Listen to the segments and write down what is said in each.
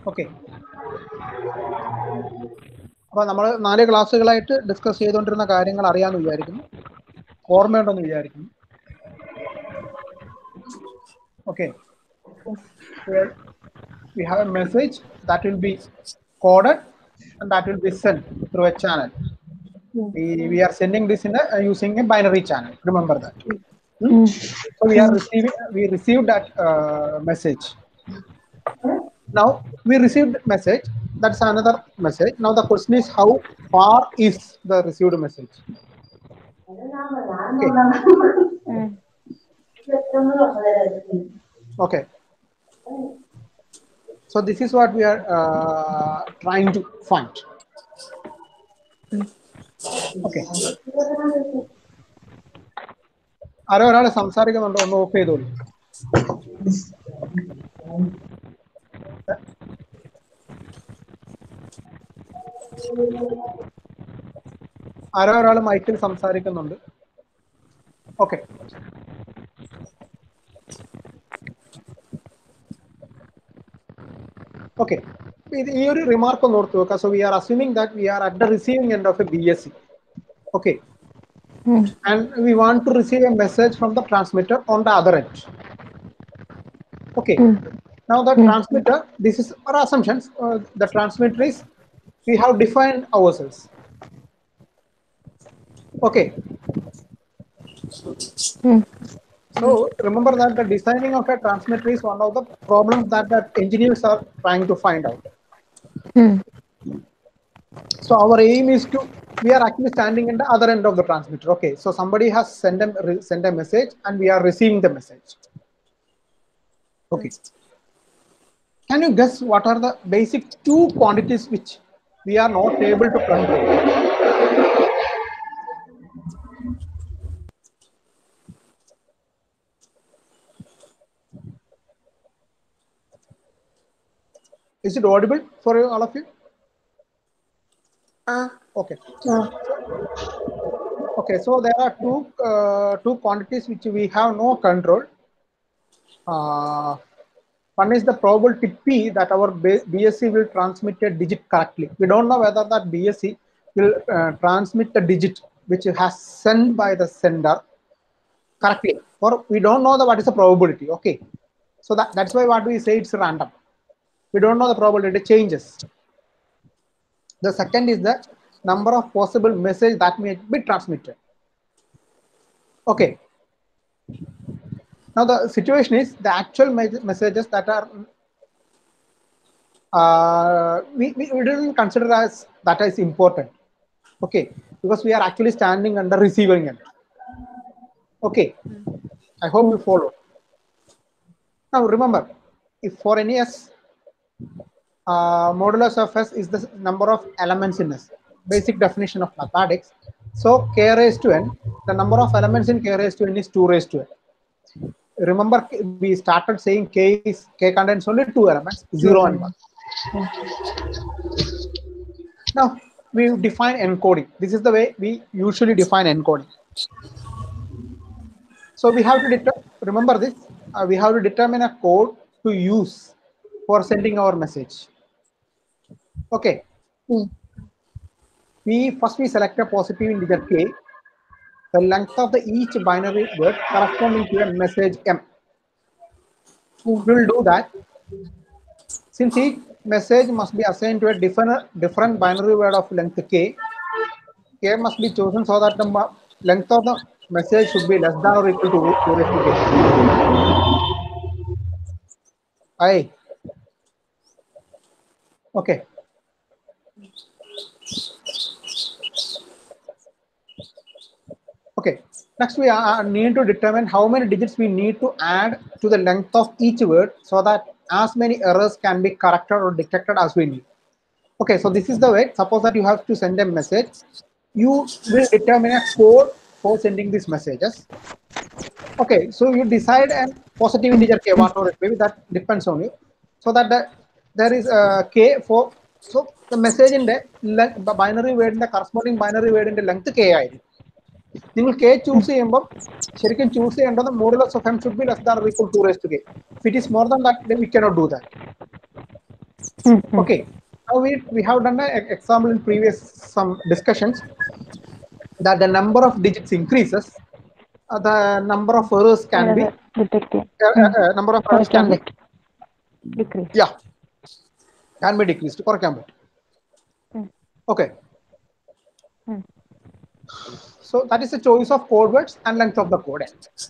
Okay അപ്പൊ നമ്മൾ നാല് ക്ലാസ്സുകളായിട്ട് ഡിസ്കസ് ചെയ്തുകൊണ്ടിരുന്ന കാര്യങ്ങൾ അറിയാമെന്ന് വിചാരിക്കുന്നു ഓർമ്മയുണ്ടെന്ന് വിചാരിക്കുന്നു okay we have a message that will be coded and that will be sent through a channel we, we are sending this in a, uh, using a binary channel remember that Hmm? so we are receiving we received that uh, message now we received message that's another message now the question is how far is the received message okay so this is what we are uh, trying to find okay ആരോ ഒരാൾ സംസാരിക്കുന്നുണ്ടോ ഒന്ന് of ചെയ്തോളൂ ആരോ ഒരാൾ മൈക്കിൽ സംസാരിക്കുന്നുണ്ട് okay okay ഇത് ഈ ഒരു റിമാർക്ക് ഒന്ന് ഓർത്ത് വെക്കുക so we are assuming that we are at the receiving end of A B S C okay and we want to receive a message from the transmitter on the other end. Okay. Now the transmitter, this is our assumptions. Uh, the transmitter is we have defined ourselves. Okay. So remember that the designing of a transmitter is one of the problems that the engineers are trying to find out. So our aim is to we are actually standing in the other end of the transmitter. Okay, so somebody has sent a re- sent a message and we are receiving the message. Okay. Can you guess what are the basic two quantities which we are not able to control? Is it audible for you, all of you? Okay. Okay, so there are two uh, two quantities which we have no control. Uh, one is the probability P that our B- BSC will transmit a digit correctly. We don't know whether that BSC will uh, transmit the digit which has sent by the sender correctly, or we don't know the what is the probability. Okay, so that, that's why what we say it's random. We don't know the probability it changes. The second is the number of possible message that may be transmitted. Okay. Now the situation is the actual me- messages that are uh, we, we, we didn't consider as that is important. Okay, because we are actually standing under receiving end. Okay, I hope you follow. Now remember, if for any S, uh, modulus of S is the number of elements in S. Basic definition of mathematics. So k raised to n, the number of elements in k raised to n is 2 raised to n. Remember, we started saying k is k contains only two elements, 0 and 1. Now we define encoding. This is the way we usually define encoding. So we have to deter- remember this. uh, we have to determine a code to use for sending our message. Okay. We first we select a positive integer k. The length of the each binary word corresponding to a message m. We will do that. Since each message must be assigned to a different different binary word of length k, k must be chosen so that the mu- length of the message should be less than or equal to 2 raised to k. Aye. Okay. Okay. Next, we uh, need to determine how many digits we need to add to the length of each word so that as many errors can be corrected or detected as we need. Okay, so this is the way. Suppose that you have to send a message. You will determine a code for sending these messages. Okay, so you decide a positive integer k, whatever it may be, that depends on you. So that the, there is a k for, so the message in the le- the binary word in the corresponding binary word in the length k ആയിരിക്കും നിങ്ങൾ K choose ചെയ്യുമ്പോൾ ശരിക്കും choose ചെയ്യേണ്ടത് modulus of M should be less than equal to raise to K if it is more than that we cannot do that um, um. Okay. Now we, we have done an e- example in previous some discussions that the number of digits increases, uh, the number of errors can be, detect ചെയ്യാൻ uh, uh, uh, number of errors കുറയ്ക്കാൻ can be, പറ്റും decrease yeah, can be decreased. കുറയ്ക്കാൻ പറ്റും. ഉം. Okay. ഉം. So that is the choice of code words and length of the code.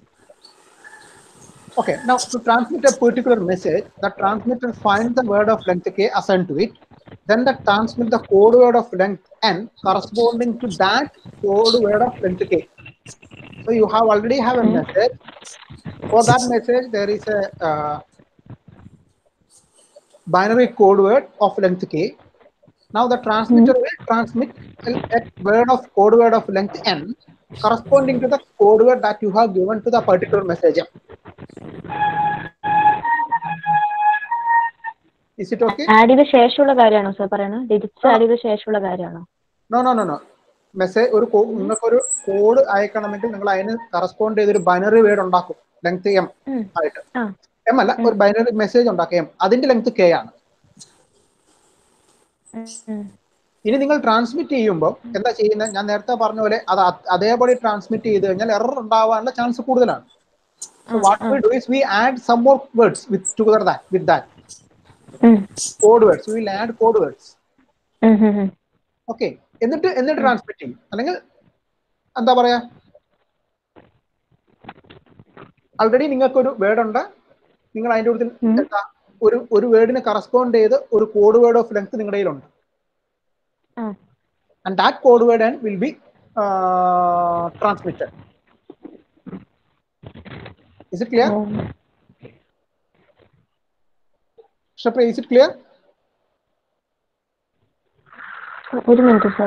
Okay, now to transmit a particular message, the transmitter finds the word of length k assigned to it, then the transmit the code word of length n corresponding to that code word of length k. So you have already have a message. For that message, there is a uh, binary code word of length k. Now the transmitter will transmit a, a word of code word of length n corresponding to the code word that you have given to the particular messenger. Is it okay? Add ചെയ്ത ശേഷമുള്ള കാര്യമാണോ sir പറയണത് digits add ചെയ്ത ശേഷമുള്ള കാര്യമാണോ no no no no message ഒരു co- നിങ്ങൾക്കൊരു code അയക്കണമെങ്കിൽ നിങ്ങൾ അതിന് കറസ്പോണ്ട് ചെയ്തൊരു ബൈനറി വേർഡ് ഉണ്ടാക്കും ലെങ്ത് എം ഉം. ആയിട്ട് ആ എം അല്ല ഒരു ബൈനറി മെസ്സേജ് ഉണ്ടാക്കുക എം അതിന്റെ ലെങ്ത് കെ ആണ് ഉം, ഉം. ഇനി നിങ്ങൾ ട്രാൻസ്മിറ്റ് ചെയ്യുമ്പോൾ എന്താ ചെയ്യുന്നത് ഞാൻ നേരത്തെ പറഞ്ഞ പോലെ അത് അത് അതേപടി ട്രാൻസ്മിറ്റ് ചെയ്ത് കഴിഞ്ഞാൽ എറർ ഉണ്ടാവാനുള്ള ചാൻസ് കൂടുതലാണ് what we do is we add some more words with together that with that um, code words will add code words um, um, ഉം. ഓക്കെ എന്നിട്ട് എന്നിട്ട് ട്രാൻസ്മിറ്റ് ചെയ്യും അല്ലെങ്കിൽ എന്താ പറയാ ആൾറെഡി നിങ്ങൾക്കൊരു വേർഡ് ഉണ്ട് നിങ്ങൾ അതിന്റെ കൂടുതൽ ഉം. എന്താ ഒരു ഒരു വേർഡിന് കറസ്പോണ്ട് ചെയ്ത് ഒരു കോഡ് വേർഡ് ഓഫ് ലെങ്ത് നിങ്ങളുടെ കയ്യിലുണ്ട് ആ and that code word and will be uh, transmitted. Is it clear? ഓ. Shapra, is it clear? ഒരു മിനിറ്റ് സാർ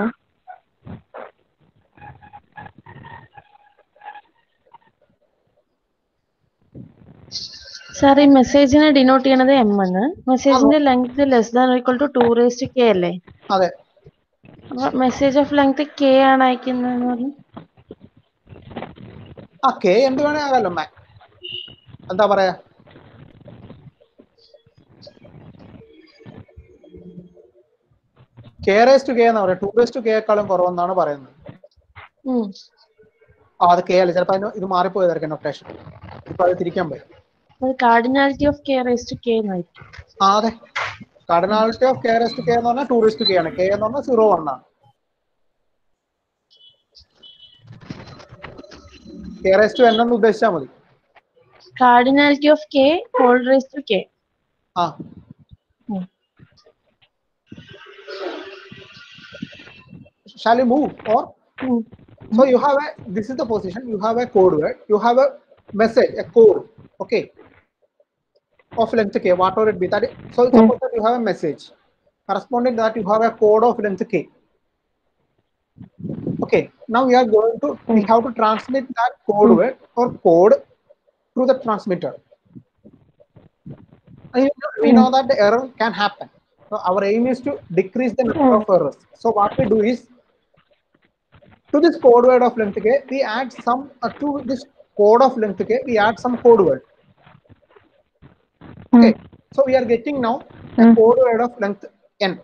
സാർ ഈ മെസ്സേജിനെ ഡിനോട്ട് ചെയ്യണത് എം ആണ് മെസ്സേജിന്റെ length less than equal to two raised K അല്ലേ അതെ അപ്പൊ മെസ്സേജ് ഓഫ് ലെങ്ത് കെ ആണ് അയക്കുന്നതെന്ന് പറഞ്ഞു ആ കെ എന്ത് വേണേ ആകാലോ മാ എന്താ പറയാ കെ റേസ് ടു കെ എന്ന് പറയാം ടു റേസ് ടു കെക്കാളും കുറവെന്നാണ് പറയുന്നത് ഉം. ആ അത് കെ അല്ല ചിലപ്പോ അതിന് ഇത് മാറിപ്പോയതായിരിക്കും നൊട്ടേഷൻ ഇപ്പൊ അത് തിരിക്കാൻ പോയി അത് cardinality of K raised K എന്നായിരിക്കും ആ അതെ cardinality of K raise to K എന്ന് പറഞ്ഞാൽ ടൂറിസ്റ്റ് കെ ആണ് കെ എന്ന് പറഞ്ഞാൽ സീറോ വൺ ആണ് കെ റേസ് ടു എൻ എന്ന് ഉദ്ദേശിച്ചാൽ മതി cardinality of K whole raised K ആ shall you move or so you have a this is the position you have a code word you have a message a code okay of length k whatever it be that is, so suppose that you have a message corresponding to that you have a code of length k okay now we are going to we have to transmit that code word or code through the transmitter and you know- we know that the error can happen so our aim is to decrease the number of errors so what we do is to this code word of length k, we add some uh, to this code of length k, we add some code word. Okay, so we are getting now a Mm. code word of length n.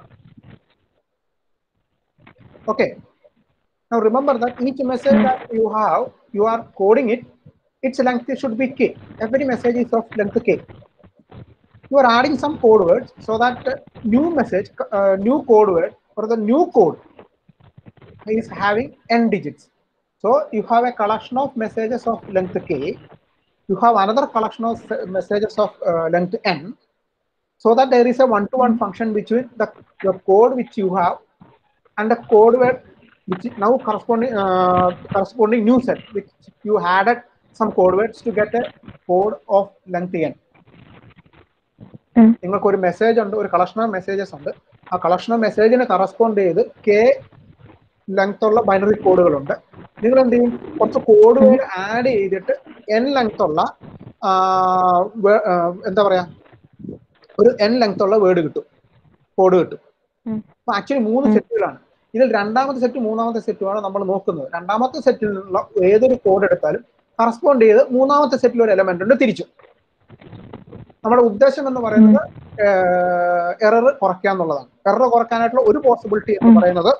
Okay, now remember that each message that you have, you are coding it, its length should be k. Every message is of length k. You are adding some code words so that uh, new message, uh, new code word or the new code is having n digits. So you have a collection of messages of length k. You have another collection of uh, messages of uh, length n. So that there is a one-to-one function between the, the code which you have and the code word which is now corresponding uh, corresponding new set which you added some code words to get a code of length n. ഉം. നിങ്ങൾക്ക് ഒരു message ഉണ്ട് ഒരു collection of messages ഉണ്ട് ആ collection of മെസ്സേജിന് correspond ചെയ്ത് K length ഉള്ള ബൈനറി കോഡുകളുണ്ട് നിങ്ങൾ എന്ത് ചെയ്യും കുറച്ച് കോഡുകൾ ആഡ് ചെയ്തിട്ട് എൻ ലെങ്ത് ഉള്ള ആ, വേ- ആ, എന്താ പറയാ ഒരു എൻ ലെങ്ത് ഉള്ള വേർഡ് കിട്ടും കോഡ് കിട്ടും ഉം. അപ്പൊ ആക്ച്വലി മൂന്ന് സെറ്റുകളാണ് ഇതിൽ രണ്ടാമത്തെ സെറ്റ് മൂന്നാമത്തെ സെറ്റുമാണ് നമ്മൾ നോക്കുന്നത് രണ്ടാമത്തെ സെറ്റിൽ നിന്നുള്ള ഏതൊരു കോഡ് എടുത്താലും കറസ്പോണ്ട് ചെയ്ത് മൂന്നാമത്തെ സെറ്റിൽ ഒരു എലമെന്റ് ഉണ്ട് തിരിച്ചു നമ്മുടെ ഉദ്ദേശം എന്ന് പറയുന്നത് എറർ കുറയ്ക്കുക എന്നുള്ളതാണ് എറർ കുറയ്ക്കാനായിട്ടുള്ള ഒരു പോസിബിലിറ്റി എന്ന് ഉം. പറയുന്നത്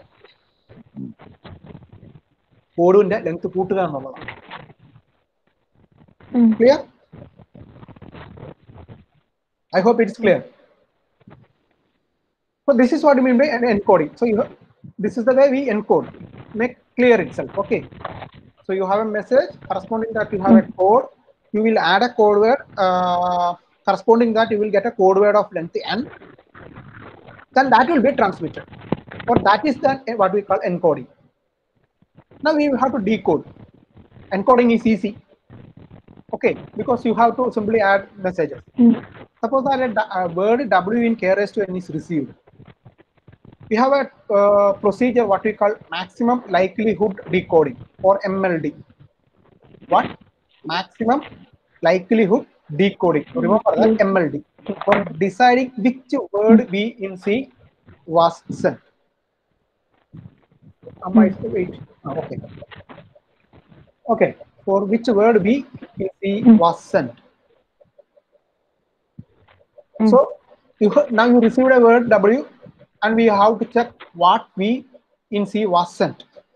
കോഡിന്റെ ലെങ്ത് കൂട്ടുക എന്നുള്ളതാണ് ഉം. clear i hope it's clear so this is what we mean by an encoding so you have, this is the way we encode make clear itself okay so you have a message corresponding that you have a code you will add a code word uh, corresponding that you will get a code word of length n then that will be transmitted or that is then what we call encoding now we have to decode encoding is easy okay because you have to simply add messages ഉം. suppose that a, d- a word w in k raised to n is received we have a uh, procedure what we call maximum likelihood decoding or mld what maximum likelihood decoding remember that mld for deciding which word we in c was sent Am I- wait Ah, okay okay for which word b in c Mm. was sent Mm. so you ha- now you received a word w and we have to check what v in c was sent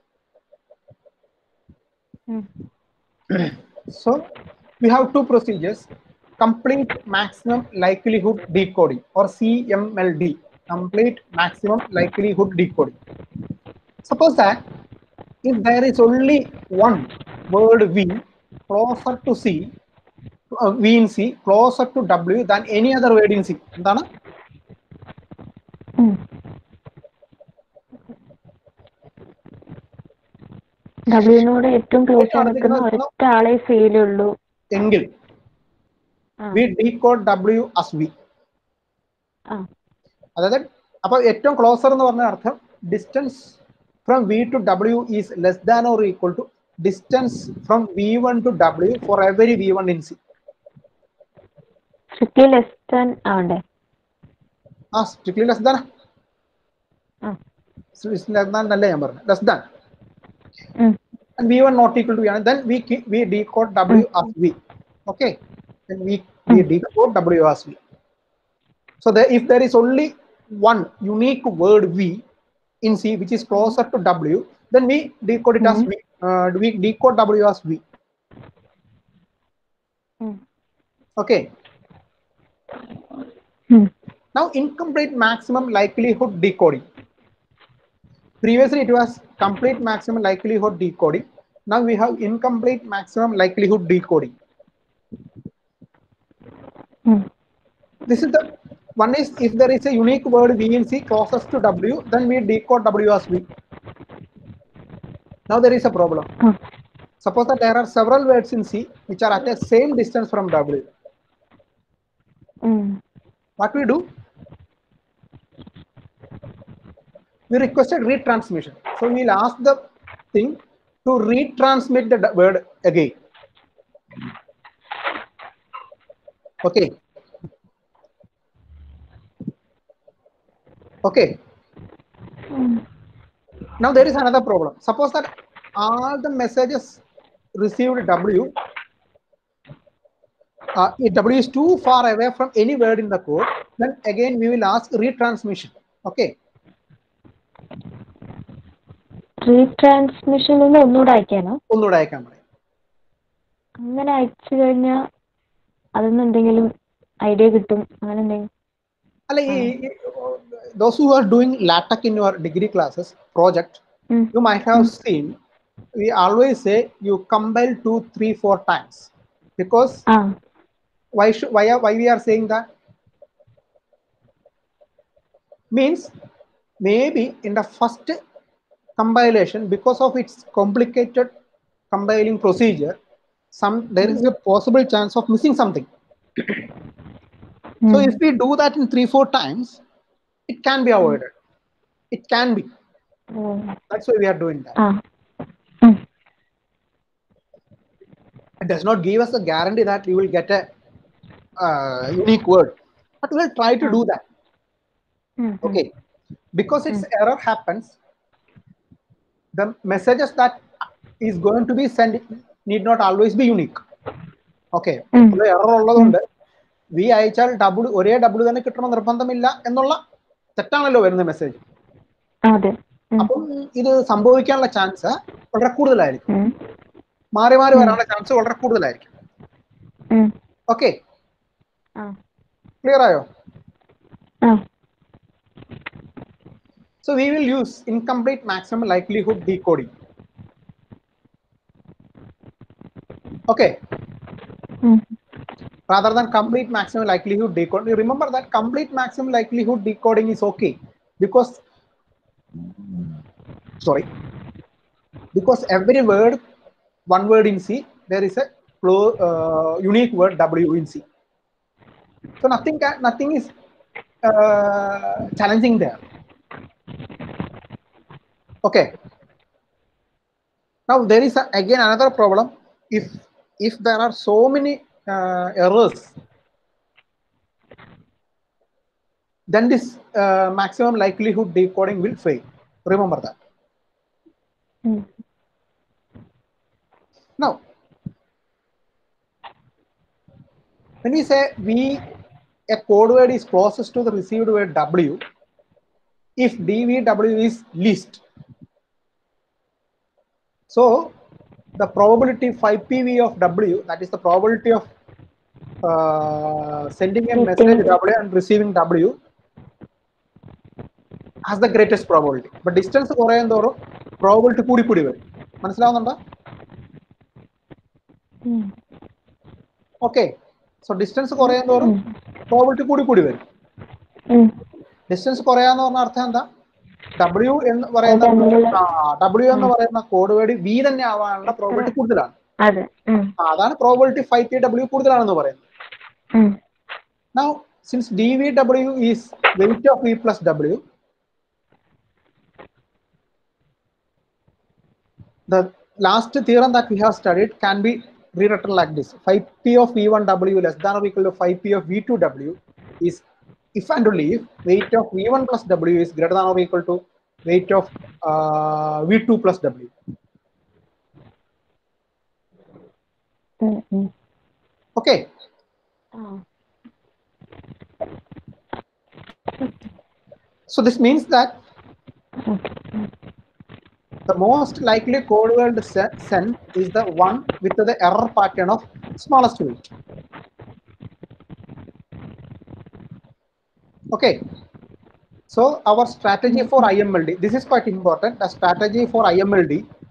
ഉം. so we have two procedures complete maximum likelihood decoding or cmld complete maximum likelihood decoding suppose that if there is only one word v closer to c uh, v in c closer to w than any other word in c എന്താണ് ഉം. ഡബ്ല്യൂനോട് ഏറ്റവും close ആയി നിൽക്കുന്ന ഒരൊറ്റ ആളെ ഫീലുള്ളൂ എങ്കിൽ ആ. V decode W as V ആ അതായത് അപ്പൊ ഏറ്റവും ക്ലോസർ എന്ന് പറഞ്ഞ അർത്ഥം distance from V to W is less than or equal to distance from V one to W for every V one in C strictly less than ആവണ്ടേ ആ strictly less than ആ ലെസ് ദാൻ അല്ലേ ഞാൻ പറഞ്ഞു less than ഉം. and v1 not equal to v1 then we keep, we decode w as v okay then we we decode w as v so there if there is only one unique word v in c which is closer to w then we decode it as Mhm. v uh, we decode w as v ഉം. okay ഉം. now incomplete maximum likelihood decoding previously it was complete maximum likelihood decoding now we have incomplete maximum likelihood decoding ഉം. this is the one is if there is a unique word v in c closest to w then we decode w as v now there is a problem ആ. suppose that there are several words in c which are at the same distance from w ഉം. what we do we requested retransmission so we'll ask the thing to retransmit the d- word again okay okay ഉം. now there is another problem suppose that all the messages received w uh, if w is too far away from any word in the code then again we will ask retransmission okay റീട്രാൻസ്മിഷനിൽ നിന്ന് ഒന്നുകൂടെ അയക്കാനോ ഒന്നുകൂടെ അയക്കാൻ പറയും അങ്ങനെ അയച്ചു കഴിഞ്ഞാൽ അതിന്ന് എന്തെങ്കിലും ഐഡിയ കിട്ടും അങ്ങനെ എന്തെങ്കിലും അല്ല ഈ those who are doing LaTeX in your degree classes project ഉം. you might have seen we always say you compile two three four times because ആ why should why are, why we are saying that means maybe in the first compilation because of its complicated compiling procedure some there is a possible chance of missing something so ഉം. if we do that in three four times it can be avoided it can be ഉം. that's why we are doing that ആ ഉം. it does not give us a guarantee that you will get a uh, unique word but we'll try to do that ഉം. okay because its error happens the messages that is going to be sent need not always be unique okay ഉം. Error ഉള്ളതുകൊണ്ട് v അയച്ചാൽ ഡബ്ല്യു ഒരേ ഡബ്ല്യു തന്നെ കിട്ടണം നിർബന്ധമില്ല എന്നുള്ള തെറ്റാണല്ലോ വരുന്ന മെസ്സേജ് അതെ ഉം. അപ്പം ഇത് സംഭവിക്കാനുള്ള ചാൻസ് വളരെ കൂടുതലായിരിക്കും ഉം. മാറി മാറി വരാനുള്ള ചാൻസ് വളരെ കൂടുതലായിരിക്കും ഉം. ഓക്കെ ആ. ക്ലിയർ ആയോ ആ. So we will use incomplete maximum likelihood decoding. Okay, ഉം. rather than complete maximum likelihood decoding. Remember that complete maximum likelihood decoding is okay because, sorry, because every word, one word in C, there is a clo- uh, unique word W in C. So nothing can, nothing is uh, challenging there. okay now there is a, again another problem if if there are so many uh, errors then this uh, maximum likelihood decoding will fail remember that ഉം. now when we say we a code word is closest to the received word w if dvw is least so the probability 5pv of w that is the probability of uh, sending a message w and receiving w has the greatest probability but distance കുറയും തോറും probability കൂടി കൂടി വരും മനസ്സിലാവുന്നുണ്ടോ ഉം. Okay so distance കുറയും തോറും probability കൂടി കൂടി വരും ഉം. ഡിസ്റ്റൻസ് കുറയാന്ന് പറഞ്ഞ അർത്ഥം എന്താ ഡബ്ല്യു എന്ന് പറയുന്ന ഡബ്ല്യു എന്ന് പറയുന്ന കോഡ് വേർഡ് വി തന്നെ ആവാനുള്ള പ്രോബിലിറ്റി കൂടുതലാണ് അതെ ഉം. ആ, അതാണ് പ്രോബിലിറ്റി ഫൈവ് പി ഡബ്ല്യു കൂടുതലാണെന്ന് പറയുന്നത് ഉം. Now, since dVW is weight of V plus W, the last theorem that we have studied can be rewritten like this. 5P of V1W less than or equal to 5P of V2W is if and only if weight of V1 plus W is greater than or equal to weight of uh, V2 plus W. ഉം. Um. Okay. ആ. So this means that ഉം. the most likely code word se- sent is the one with the error pattern of smallest weight. Okay. So our strategy for IMLD, this is quite important. The strategy for IMLD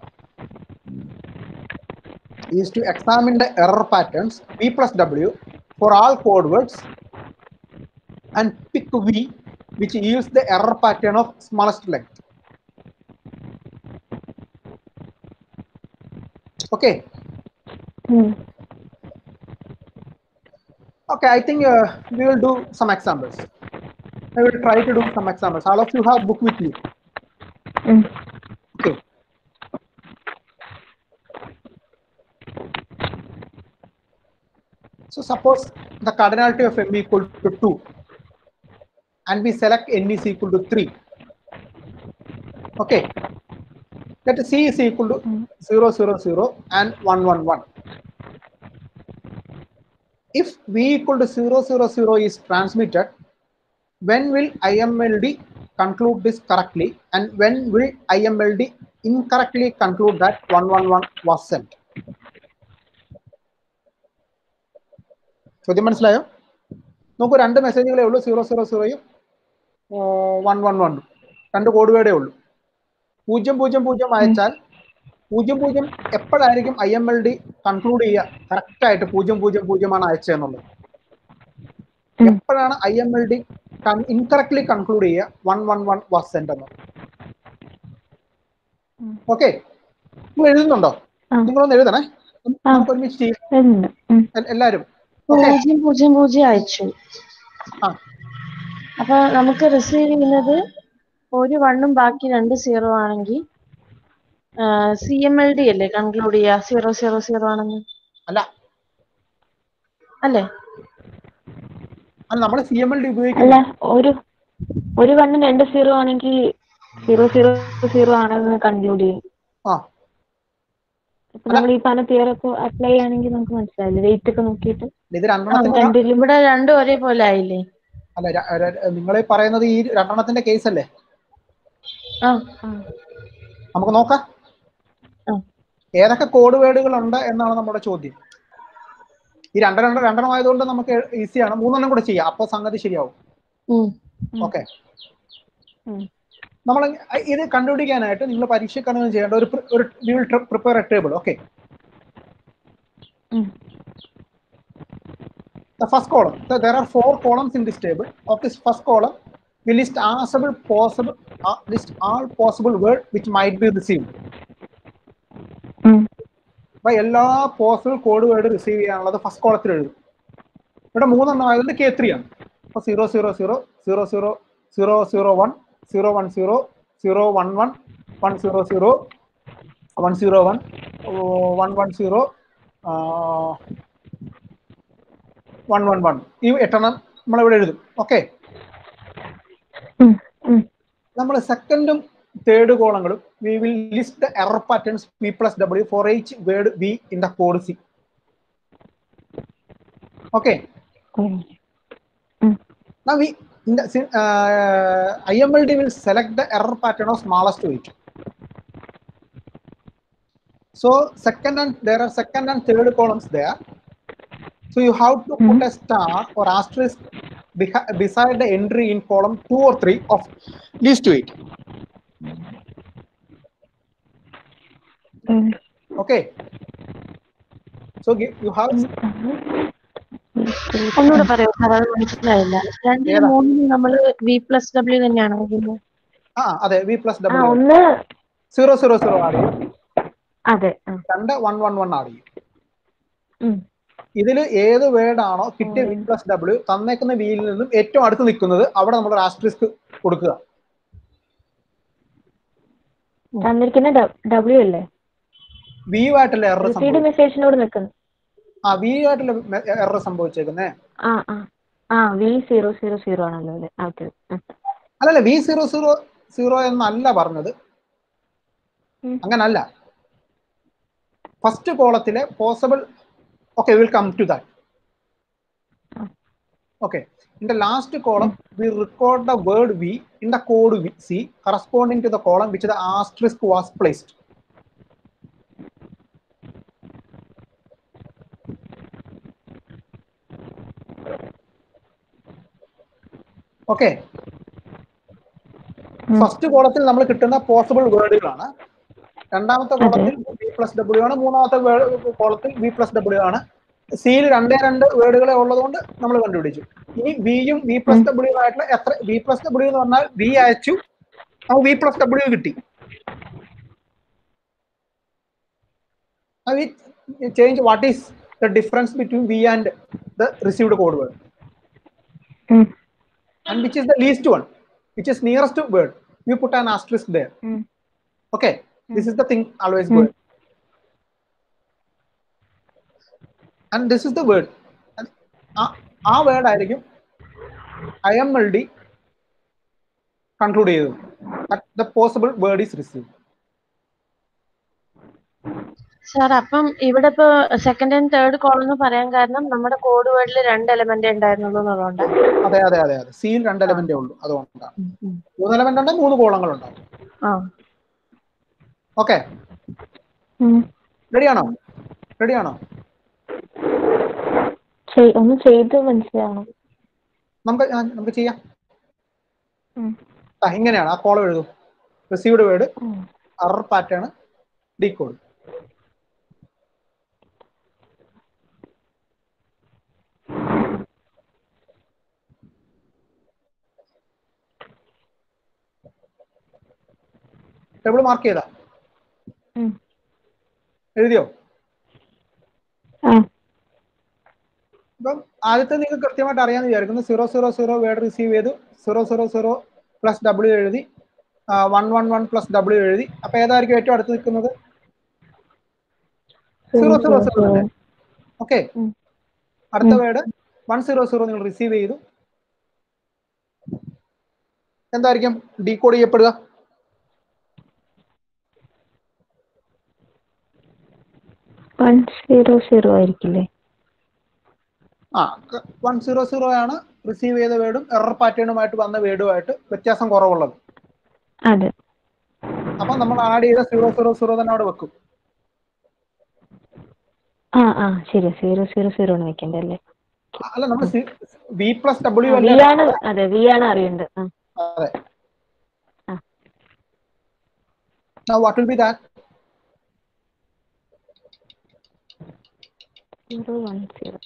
is to examine the error patterns V plus W for all code words and pick V which yields the error pattern of smallest length. Okay. ഉം. Okay, I think uh, we will do some examples. I will try to do some examples. All of you have book with you. ഉം. Okay. So suppose the cardinality of m equal to 2 and we select n is equal to 3. Okay. Let us c is equal to 0, 0, 0 and 1, 1, 1. If v equal to 0, 0, 0 is transmitted, when will IMLD conclude this correctly and when will IMLD incorrectly conclude that 111 was sent? ചോദ്യം മനസ്സിലായോ നമുക്ക് രണ്ട് മെസ്സേജുകളേ ഉള്ളൂ zero zero സീറോയും one one വണ്ണും രണ്ട് code Verde ഉള്ളൂ പൂജ്യം പൂജ്യം പൂജ്യം അയച്ചാൽ പൂജ്യം പൂജ്യം എപ്പോഴായിരിക്കും I M L D conclude ചെയ്യുക കറക്റ്റ് ആയിട്ട് പൂജ്യം പൂജ്യം പൂജ്യമാണ് അയച്ചതെന്നുള്ളത് ഉം. എപ്പോഴാണ് I M L D incorrectly conclude ചെയ്യുക one one one was send എന്ന് ഉം. ഓക്കെ നിങ്ങൾ എഴുതുന്നുണ്ടോ ആ. നിങ്ങളൊന്ന് എഴുതണേ ആ. നമുക്ക് ഒരുമിച്ച് ചെയ്യാം വരുന്നുണ്ട് ഉം. എൽ- എല്ലാവരും ഓക്കെ പൂജ്യം പൂജ്യം പൂജ്യം അയച്ചു ആ അപ്പൊ നമുക്ക് റിസീവ് ചെയ്യുന്നത് ഒരു വണ്ണും ബാക്കി രണ്ട് സീറോ ആണെങ്കിൽ സി എം എൽ ഡി അല്ലേ കൺക്ലൂഡ് ചെയ്യുക സീറോ സീറോ സീറോ ആണെന്ന് അല്ല അല്ലേ അത് നമ്മൾ സി എം എൽ ഡി അല്ല ഉപയോഗിക്കില്ല ഒരു ഒരു വണ്ണും രണ്ട് സീറോ ആണെങ്കിൽ സീറോ സീറോ സീറോ ആണെന്ന് കൺക്ലൂഡ് ചെയ്യും ആ ഇപ്പൊ നമ്മൾ ഈ പറഞ്ഞ തിയറി ഒക്കെ അപ്ലൈ ചെയ്യുകയാണെങ്കിൽ നമുക്ക് മനസ്സിലാവില്ലേ വെയിറ്റ് ഒക്കെ നോക്കിയിട്ട് ഇത് ആ, രണ്ടെണ്ണത്തിന്റെ രണ്ടിലും ഇവിടെ രണ്ടും ഒരേപോലെ ആയില്ലേ അല്ല നിങ്ങൾ പറയുന്നത് ഈ രണ്ടെണ്ണത്തിന്റെ കേസ് അല്ലേ ആ ആ നമുക്ക് നോക്കാം ആ. ഏതൊക്കെ കോഡ് വേർഡുകൾ ഉണ്ട് എന്നാണ് നമ്മുടെ ചോദ്യം ഈ രണ്ടെണ്ണം രണ്ടെണ്ണം ആയതുകൊണ്ട് നമുക്ക് ഈസിയാണ് മൂന്നെണ്ണം കൂടെ ചെയ്യാം അപ്പൊ സംഗതി ശരിയാവും ഉം. ഓക്കെ ഉം. നമ്മൾ ഇത് കണ്ടുപിടിക്കാനായിട്ട് നിങ്ങൾ പരീക്ഷക്കാണ് ചെയ്യേണ്ട ഒരു പ്രി- ഒരു will prepare a table okay ഉം. the first column so there are four columns in this table of this first column we list possible possible uh, list all possible word which might be received ഉം. അപ്പൊ എല്ലാ possible code word receive ചെയ്യാനുള്ളത് first കോളത്തിൽ എഴുതും ഇവിടെ മൂന്നെണ്ണം ആയതുകൊണ്ട് k three ആണ് അപ്പൊ zero zero zero zero zero zero zero one zero one zero zero one one one zero zero one zero one one one zero one one one ഈ എട്ടെണ്ണം നമ്മളിവിടെ എഴുതും ഓക്കെ ഉം. ഉം. നമ്മൾ സെക്കൻഡും തേർഡ് കോളങ്ങളും v will list the error patterns p plus ഡബ്ല്യു for each word v in the code c okay ഉം. Now we in the uh, IMLD will select the error pattern of smallest weight. So second and there are second and third columns there. So you have to put a star or asterisk behi- beside the entry in column two or three of least weight. ഉം. Okay. So gi- you have ഒന്നുകൂടെ പറയൂ sir അത് മനസ്സിലായില്ല രണ്ടിലും ഏതാ? മൂന്നിലും നമ്മള് V plus W തന്നെയാണ് എഴുതുന്നത് ആ അതെ വി പ്ലസ് ആ ഡബിൾ ഒന്ന് സീറോ സീറോ സീറോ ആഡ് ചെയ്യും അതെ ആ. രണ്ട് വൺ വൺ വൺ ആഡ് ചെയ്യും ഉം. ഇതിൽ ഏത് വേർഡ് ആണോ കിട്ടിയ വി പ്ലസ് ഡബ്ല്യു തന്നേക്കുന്ന വിയിൽ നിന്നും ഏറ്റവും അടുത്ത് നിൽക്കുന്നത് അവിടെ നമ്മൾ ആസ്ട്രിസ്ക് കൊടുക്കുക തന്നിരിക്കുന്ന ഡബ്ല്യു അല്ലേ വി ആയിട്ടല്ലേ എറർ റിസീഡ് സംഭവിച്ചത് മെസ്സേജിനോട് നിൽക്കുന്നു ആ വി ആയിട്ടല്ലേ എറർ സംഭവിച്ചേക്കുന്നേ ആ ആ ആ വി സീറോ സീറോ സീറോ ആണല്ലോ അല്ലേ ഓക്കെ അല്ലല്ല വി സീറോ സീറോ സീറോ എന്നല്ല പറഞ്ഞത് ഉം. അങ്ങനല്ല ഫസ്റ്റ് കോളത്തിലെ possible okay will come to that okay in the last column v record the word v in the code v c corresponding to the column which the asterisk was placed okay ഉം. First കോളത്തിൽ നമ്മൾ കിട്ടുന്ന possible വേർഡുകളാണ് രണ്ടാമത്തെ കോളത്തിൽ V plus ഡബ്ല്യു ആണ് മൂന്നാമത്തെ കോളത്തിൽ വി പ്ലസ് ഡബ്ല്യു ആണ് സിയിൽ രണ്ടേ രണ്ട് വേർഡുകളെ ഉള്ളതുകൊണ്ട് നമ്മൾ കണ്ടുപിടിച്ചു ഇനി വിയും വി പ്ലസ് ഡബ്ല്യു ആയിട്ടുള്ള എത്ര വി പ്ലസ് ഡബ്ല്യു എന്ന് പറഞ്ഞാൽ വി അയച്ചു നമുക്ക് വി പ്ലസ് ഡബ്ല്യു കിട്ടി change what is the difference between v and the received code word ഉം. and which is the least one, which is nearest to word, you put an asterisk there. ഉം. Okay, this is the thing always Mm. good. And this is the word. And ആ- ആ word ആയിരിക്കും I M L D conclude ചെയ്തത് the possible word is receive sir അപ്പം ഇവിടെ ഇപ്പൊ second and third column എന്ന് പറയാൻ കാരണം നമ്മുടെ കോഡ് വേർഡിൽ രണ്ട് എലമെന്റ് ഉണ്ടായിരുന്നുള്ളൂ എന്നുള്ളതുകൊണ്ട് അതെ അതെ അതെ അതെ സിയിൽ രണ്ട് എലമെന്റേ ഉള്ളൂ അതുകൊണ്ടാണ് മൂന്ന് എലമെന്റ് ഉണ്ടെങ്കിൽ മൂന്ന് കോളങ്ങൾ ഉണ്ടാവും ആ ഓക്കെ ഉം. റെഡിയാണോ റെഡിയാണോ ചെയ്- ഒന്ന് ചെയ്ത് മനസ്സിലാവണം നമുക്ക് ആ, നമുക്ക് ചെയ്യാം ഉം. ആ, ഇങ്ങനെയാണ് ആ കോളം എഴുതും റിസീവ്ഡ് വേർഡ് ഉം. Error pattern decode table mark ചെയ്താ ഉം. എഴുതിയോ ആ ഇപ്പം ആദ്യത്തെ നിങ്ങൾക്ക് കൃത്യമായിട്ട് അറിയാമെന്ന് വിചാരിക്കുന്നു zero zero zero word receive ചെയ്തു സീറോ സീറോ സീറോ പ്ലസ് ഡബ്ല്യു എഴുതി വൺ വൺ വൺ പ്ലസ് ഡബ്ല്യു എഴുതി അപ്പൊ ഏതായിരിക്കും ഏറ്റവും അടുത്ത് നിൽക്കുന്നത് സീറോ സീറോ സീറോ തന്നെ ഓക്കെ ഉം. അടുത്ത ഉം. വേർഡ് വൺ സീറോ സീറോ നിങ്ങൾ റിസീവ് ചെയ്തു എന്തായിരിക്കും ഡീകോഡ് ചെയ്യപ്പെടുക വൺ സീറോ സീറോ ആയിരിക്കില്ലേ ആ വൺ സീറോ സീറോ ആണ് റിസീവ് ചെയ്ത വേർഡും എറർ പാറ്റേണുമായിട്ട് വന്ന വേർഡുമായിട്ട് വ്യത്യാസം കുറവുള്ളത് അതെ അപ്പൊ നമ്മൾ ആഡ് ചെയ്ത സീറോ സീറോ സീറോ തന്നെ അവിടെ വെക്കും ആ ആ ശരി സീറോ സീറോ സീറോ ആണ് വെക്കണ്ടേ അല്ലേ അല്ല നമ്മൾ വി പ്ലസ് ഡബ്ല്യു വി അല്ലേ ആണ് അതെ വി ആണ് അറിയേണ്ടത് ആ അതെ ആ. Now what will be that? Zero one zero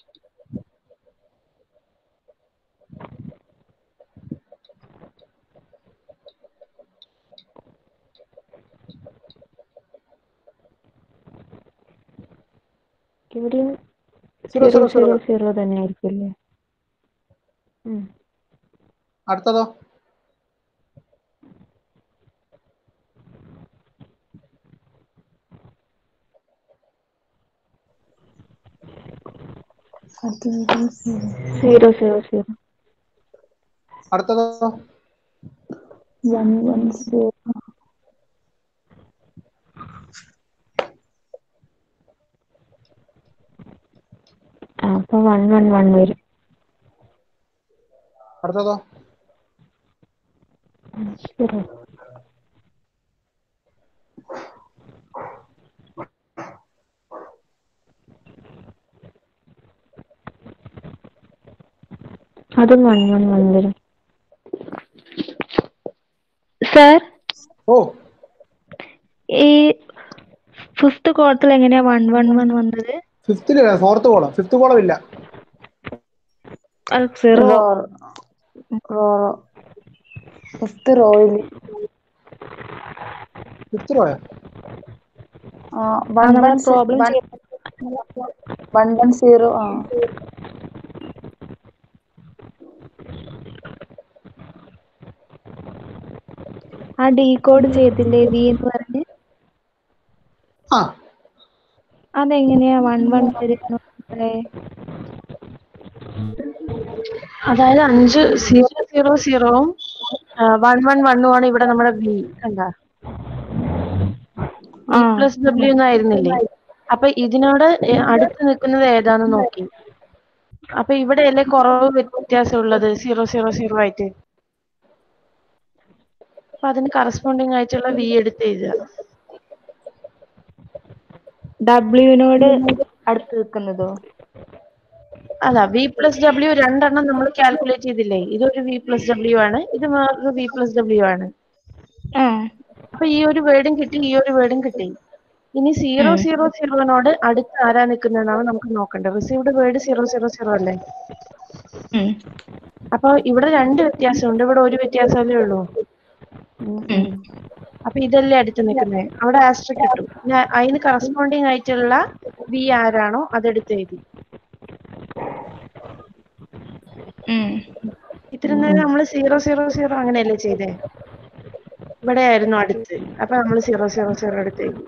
ഇവിടെയും Zero, zero zero, zero. Zero zero തന്നെ ആയിരിക്കില്ലേ ഉം. അടുത്തതോ സീറോ സീറോ സീറോ അടുത്തതോ വൺ വൺ സീറോ ആ അപ്പൊ വൺ വൺ വൺ വരും അടുത്തതോ സീറോ അതും വൺ വൺ വൺ വരും സർ ഓ ഈ ഫിഫ്ത് കോളത്തിൽ എങ്ങനെയാ വൺ വൺ വൺ വന്നത് ഫിഫ്തിലില്ല ഫോർത്ത് കോളം ഫിഫ്ത് കോളം ഇല്ല സീറോ റോ ഫിഫ്ത്ത് റോയിൽ ഫിഫ്ത് റോയോ വൺ നമ്മൾ one problem one one zero ആ ആ ഡീകോഡ് ചെയ്തില്ലേ വി എന്ന് പറഞ്ഞ് ആ അതെങ്ങനെയാ വൺ വൺ വരുന്നത് അതായത് അഞ്ച് സീറോ സീറോ സീറോവും വൺ വൺ വണ്ണും ആണ് ഇവിടെ നമ്മുടെ ബി കണ്ട ആ പ്ലസ് ഡബ്ല്യു എന്നായിരുന്നില്ലേ അപ്പൊ ഇതിനോട് എ- അടുത്ത് നിൽക്കുന്നത് ഏതാന്ന് നോക്കി അപ്പൊ ഇവിടെ അല്ലേ കുറവ് വ്യത്യാസം ഉള്ളത് സീറോ സീറോ സീറോ ആയിട്ട് അപ്പൊ അതിന് കറസ്പോണ്ടിങ് ആയിട്ടുള്ള വി എടുത്ത് എഴുതുക ഡബ്ല്യുവിനോട് അടുത്ത് നിൽക്കുന്നതോ അല്ല വി പ്ലസ് ഡബ്ല്യു രണ്ടെണ്ണം നമ്മൾ കാൽക്കുലേറ്റ് ചെയ്തില്ലേ ഇതൊരു വി പ്ലസ് ഡബ്ല്യു ആണ് ഇത് വേറൊരു വി പ്ലസ് ഡബ്ല്യു ആണ് ആ അപ്പൊ ഈ ഒരു വേർഡും കിട്ടി ഈ ഒരു വേർഡും കിട്ടി ഇനി സീറോ സീറോ സീറോനോട് അടുത്ത് ആരാ നിൽക്കുന്നതെന്നാണ് നമുക്ക് നോക്കേണ്ടത് received word zero zero zero അല്ലേ ഉം. അപ്പൊ ഇവിടെ രണ്ട് വ്യത്യാസമുണ്ട് ഇവിടെ ഒരു വ്യത്യാസമല്ലേ ഉള്ളൂ ഉം. അപ്പൊ ഇതല്ലേ അടുത്ത് നിൽക്കുന്നത് അവിടെ ആസ്ട്രിക് കിട്ടും ഞാൻ അതിന് കറസ്പോണ്ടിങ് ആയിട്ടുള്ള വി ആരാണോ അതെടുത്ത് എഴുതി ഉം. ഇത്ര നേരം നമ്മൾ സീറോ സീറോ സീറോ അങ്ങനെയല്ലേ ചെയ്തേ ഇവിടെ ആയിരുന്നു അടുത്ത് അപ്പൊ നമ്മൾ സീറോ സീറോ സീറോ എടുത്ത് എഴുതി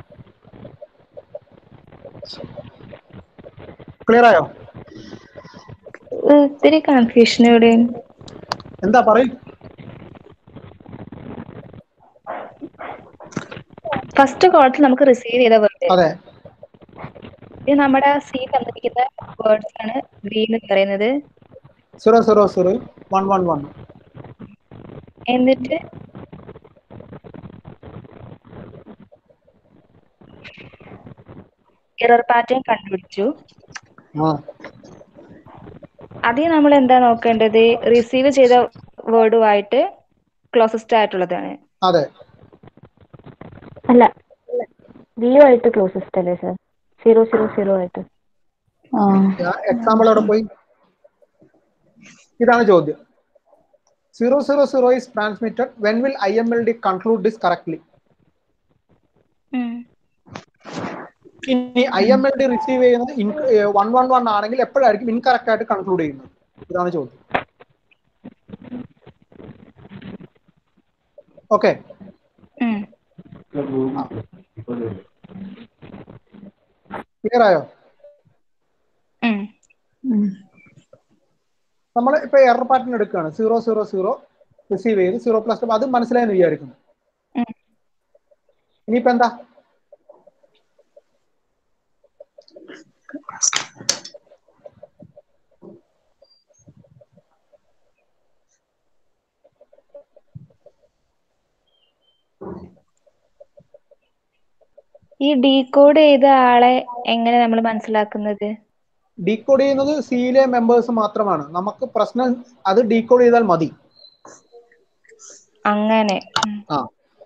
ക്ലിയർ ആയോ ഇത്തിരി കൺഫ്യൂഷൻ ഇവിടെ എന്താ പറയൂ ഫസ്റ്റ് കോളത്തിൽ നമുക്ക് റിസീവ് ചെയ്ത വേർഡ് അതെ ഇത് നമ്മുടെ സി തന്നിരിക്കുന്ന വേർഡ്സ് ആണ് വി എന്ന് പറയുന്നത് zero zero zero one one one എന്നിട്ട് എറർ പാറ്റേൺ കണ്ടുപിടിച്ചു ആ അതിൽ നമ്മൾ എന്താ നോക്കേണ്ടത് റിസീവ് ചെയ്ത വേർഡുമായിട്ട് ക്ലോസസ്റ്റ് ആയിട്ടുള്ളതാണ് അതെ അല്ല വി ആയിട്ട് ക്ലോസസ്റ്റ് അല്ലേ സർ സീറോ സീറോ സീറോ ആയിട്ട് ആ എക്സാമ്പിൾ അവിടെ പോയി ഇതാണ് ചോദ്യം zero zero zero is transmitted when will I M L D conclude this correctly ഇനി I M L D receive ചെയ്യുന്നത് വൺ വൺ വൺ ആണെങ്കിൽ എപ്പോഴായിരിക്കും ഇൻകറക്റ്റ് ആയിട്ട് കൺക്ലൂഡ് ചെയ്യുന്നത് ഇതാണ് ചോദ്യം ഓക്കെ ഉം. ക്ലിയർ ആയോ ഉം. നമ്മൾ ഇപ്പൊ എറർ പാറ്റേൺ എടുക്കുകയാണ് സീറോ സീറോ സീറോ റിസീവ് ചെയ്ത് സീറോ പ്ലസ് അത് മനസ്സിലായെന്ന് വിചാരിക്കുന്നു ഉം. ഇനിയിപ്പോ എന്താ ഈ ഡീകോഡ് ചെയ്ത ആളെ എങ്ങനെ നമ്മൾ മനസ്സിലാക്കുന്നത് ഡീകോഡ് ചെയ്യുന്നത് സിയിലെ മെമ്പേഴ്സ് മാത്രമാണ് നമുക്ക് പ്രശ്നം അത് ഡീകോഡ് ചെയ്താൽ മതി അങ്ങനെ ഉം. ആ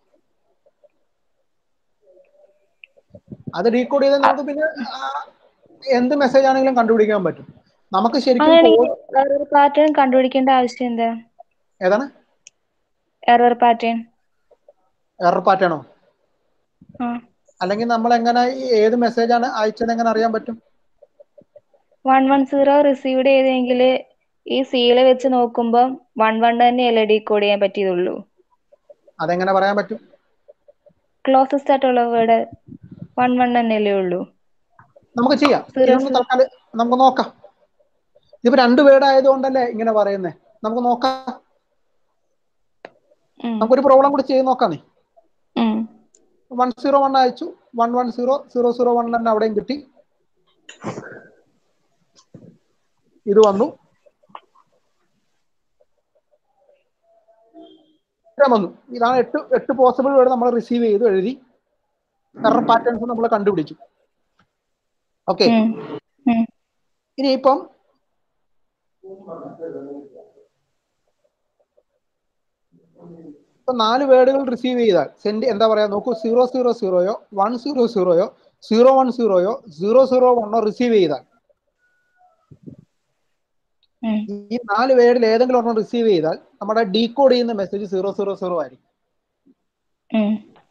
അത് ഡീകോഡ് ചെയ്താൽ നമുക്ക് പിന്നെ ആ, എന്ത് മെസ്സേജ് ആണെങ്കിലും കണ്ടുപിടിക്കാൻ പറ്റും നമുക്ക് ശരിക്കും അങ്ങനെയാണെങ്കിൽ code- എറർ പാറ്റേൺ കണ്ടുപിടിക്കേണ്ട ആവശ്യം എന്താ ഏതാണ് എറർ പാറ്റേൺ എറർ പാറ്റേണോ ആ അല്ലെങ്കിൽ നമ്മൾ എങ്ങനെ ഈ ഏത് മെസ്സേജ് ആണ് അയച്ചത് എങ്ങനെ അറിയാൻ പറ്റും വൺ വൺ സീറോ റിസീവ്ഡ് ചെയ്തെങ്കിൽ ഈ സീല് വെച്ച് നോക്കുമ്പോൾ വൺ വൺ തന്നെയല്ലേ ഡീകോഡ് ചെയ്യാൻ പറ്റിയതുള്ളൂ അതെങ്ങനെ പറയാൻ പറ്റും ക്ലോസസ്റ്റ് ആയിട്ടുള്ള വേർഡ് വൺ വൺ തന്നെയല്ലേ ഉള്ളൂ നമുക്ക് ചെയ്യാം Zero, ഇതൊന്ന് തൽക്കാലം നമുക്ക് നോക്കാം ഇതിപ്പോ രണ്ട് വേർഡ് ആയതുകൊണ്ടല്ലേ ഇങ്ങനെ പറയുന്നേ നമുക്ക് നോക്കാം ഉം. നമുക്കൊരു പ്രോബ്ലം കൂടി ചെയ്ത് നോക്കാം നീ ഉം. വൺ സീറോ വൺ അയച്ചു one one zero zero zero one തന്നെ അവിടെയും കിട്ടി ഇത് വന്നു ഇത്രയും വന്നു ഇതാണ് എട്ട് എട്ട് പോസിബിൾ വേർഡ് നമ്മൾ റിസീവ് ചെയ്തു എഴുതി എറർ പാറ്റേൺസ് നമ്മൾ കണ്ടുപിടിച്ചു ഓക്കെ ഉം. ഉം. ഇനിയിപ്പം ഇപ്പൊ നാല് വേർഡുകൾ റിസീവ് ചെയ്താൽ സെൻഡ് എന്താ പറയാ നോക്കൂ സീറോ സീറോ സീറോയോ വൺ സീറോ സീറോയോ സീറോ വൺ സീറോയോ സീറോ സീറോ വണ്ണോ റിസീവ് ചെയ്താൽ ഉം. ഈ നാല് വേർഡിൽ ഏതെങ്കിലും ഒരെണ്ണം റിസീവ് ചെയ്താൽ നമ്മുടെ ഡീകോഡ് ചെയ്യുന്ന മെസ്സേജ് സീറോ സീറോ സീറോ ആയിരിക്കും ഉം.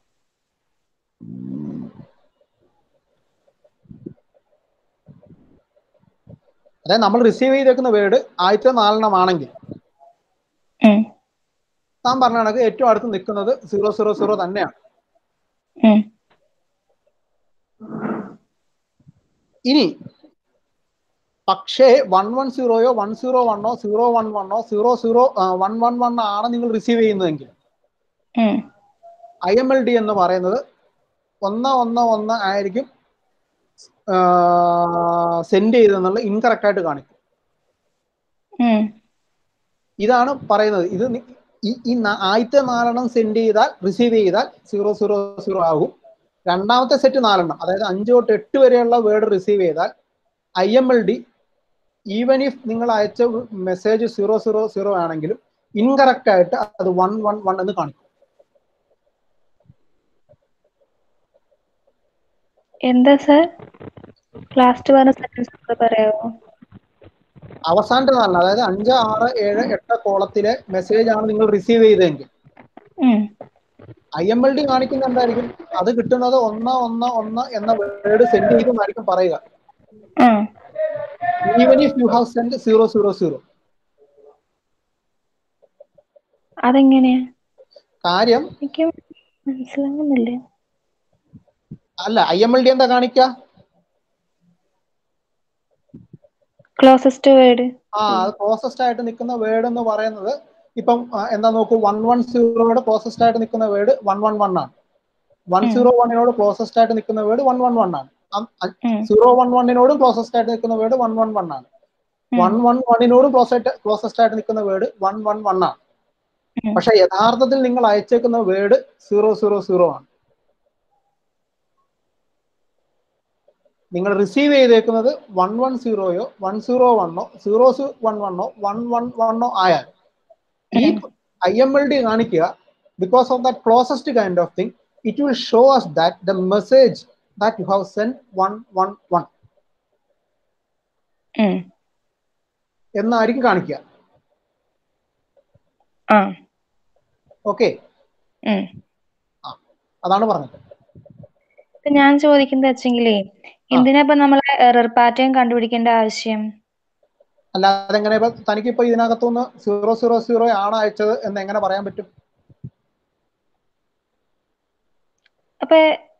അതായത് നമ്മൾ റിസീവ് ചെയ്തേക്കുന്ന വേർഡ് ആദ്യത്തെ നാലെണ്ണം ആണെങ്കിൽ ഉം. താൻ പറഞ്ഞ കണക്ക് ഏറ്റവും അടുത്ത് നിൽക്കുന്നത് സീറോ സീറോ സീറോ തന്നെയാണ് ഉം. ഇനി പക്ഷേ വൺ വൺ സീറോയോ വൺ സീറോ വണ്ണോ സീറോ വൺ വണ്ണോ zero zero one one one ആണ് നിങ്ങൾ റിസീവ് ചെയ്യുന്നതെങ്കിൽ ഉം. ഐ എം എൽ ഡി എന്ന് പറയുന്നത് ഒന്ന് ഒന്ന് ഒന്ന് ആയിരിക്കും സെൻഡ് ചെയ്തെന്നുള്ള ഇൻകറക്റ്റ് ആയിട്ട് കാണിക്കും ഉം. ഇതാണ് പറയുന്നത് ഇത് നി- ഈ ഈ ന- ആദ്യത്തെ നാലെണ്ണം സെൻഡ് ചെയ്താൽ റിസീവ് ചെയ്താൽ സീറോ സീറോ സീറോ ആകും രണ്ടാമത്തെ സെറ്റ് നാലെണ്ണം അതായത് അഞ്ച് തൊട്ട് എട്ട് വരെയുള്ള വേർഡ് റിസീവ് ചെയ്താൽ I M L D even if നിങ്ങൾ അയച്ച മെസ്സേജ് സീറോ സീറോ സീറോ ആണെങ്കിലും ഇൻകറക്റ്റ് ആയിട്ട് അത് വൺ വൺ വൺ എന്ന് കാണിക്കും എന്താ സർ ലാസ്റ്റ് പറഞ്ഞ സെന്റൻസ് പറയാമോ അവസാനത്തെ നാലെണ്ണം അതായത് അഞ്ച് ആറ് ഏഴ് എട്ട് കോളത്തിലെ മെസ്സേജ് ആണ് നിങ്ങൾ റിസീവ് ചെയ്തതെങ്കിൽ ഉം. ഐ എം എൽ ഡി കാണിക്കുന്ന എന്തായിരിക്കും അത് കിട്ടുന്നത് ഒന്ന് ഒന്ന് ഒന്ന് എന്ന വേർഡ് സെൻഡ് ചെയ്തെന്നായിരിക്കും പറയുക ആ. Even if you have send zero zero zero അതെങ്ങനെയാ കാര്യം എനിക്ക് മനസ്സിലാകുന്നില്ല അല്ല ഐ എം എൽ ഡി എന്താ കാണിക്കുക ക്ലോസസ്റ്റ് വേർഡ് ആ അത് പ്രോസസ്ഡ് ആയിട്ട് നിൽക്കുന്ന വേർഡ് എന്ന് പറയുന്നത് ഇപ്പം ആ, എന്താ നോക്കൂ വൺ വൺ സീറോയുടെ പ്രോസസ്ഡ് ആയിട്ട് നിൽക്കുന്ന വേർഡ് വൺ വൺ വൺ ആണ് വൺ ഉം. സീറോ വണ്ണിനോട് പ്രോസസ്ഡ് ആയിട്ട് നിൽക്കുന്ന വേർഡ് വൺ വൺ വൺ ആണ് ഉം. സീറോ വൺ വണ്ണിനോടും പ്രോസസ്ഡ് ആയിട്ട് നിൽക്കുന്ന വേർഡ് വൺ വൺ വൺ ആണ് ഉം. വൺ വൺ വണ്ണിനോടും പ്രോസസ്ഡ് പ്രോസസ്ഡ് ആയിട്ട് നിൽക്കുന്ന വേർഡ് വൺ വൺ വൺ ആണ് ഉം. പക്ഷെ യഥാർത്ഥത്തിൽ നിങ്ങൾ അയച്ചേക്കുന്ന വേർഡ് സീറോ സീറോ സീറോ ആണ് നിങ്ങൾ റിസീവ് ചെയ്തേക്കുന്നത് വൺ വൺ സീറോയോ വൺ സീറോ വണ്ണോ സീറോ വൺ വണ്ണോ വൺ വൺ വണ്ണോ ആയാൽ ഈ ഐ എം എൽ ഡി കാണിക്കുക because of that closest kind of thing it will show us that the message that you have send one one one ഉം. എന്നായിരിക്കും കാണിക്കുക ആ ഓക്കെ ഉം. അതാണ് പറഞ്ഞത് ഇപ്പൊ ഞാൻ ചോദിക്കുന്നത് വെച്ചെങ്കിലേ എന്തിനാ ഇപ്പൊ നമ്മൾ എറർ പാറ്റേൺ കണ്ടുപിടിക്കേണ്ട ആവശ്യം അല്ലാതെ എങ്ങനെ ഇപ്പൊ തനിക്ക് ഇപ്പൊ ഇതിനകത്തുനിന്ന് സീറോ സീറോ സീറോ ആണ് അയച്ചത് എന്ന് എങ്ങനെ പറയാൻ പറ്റും അപ്പൊ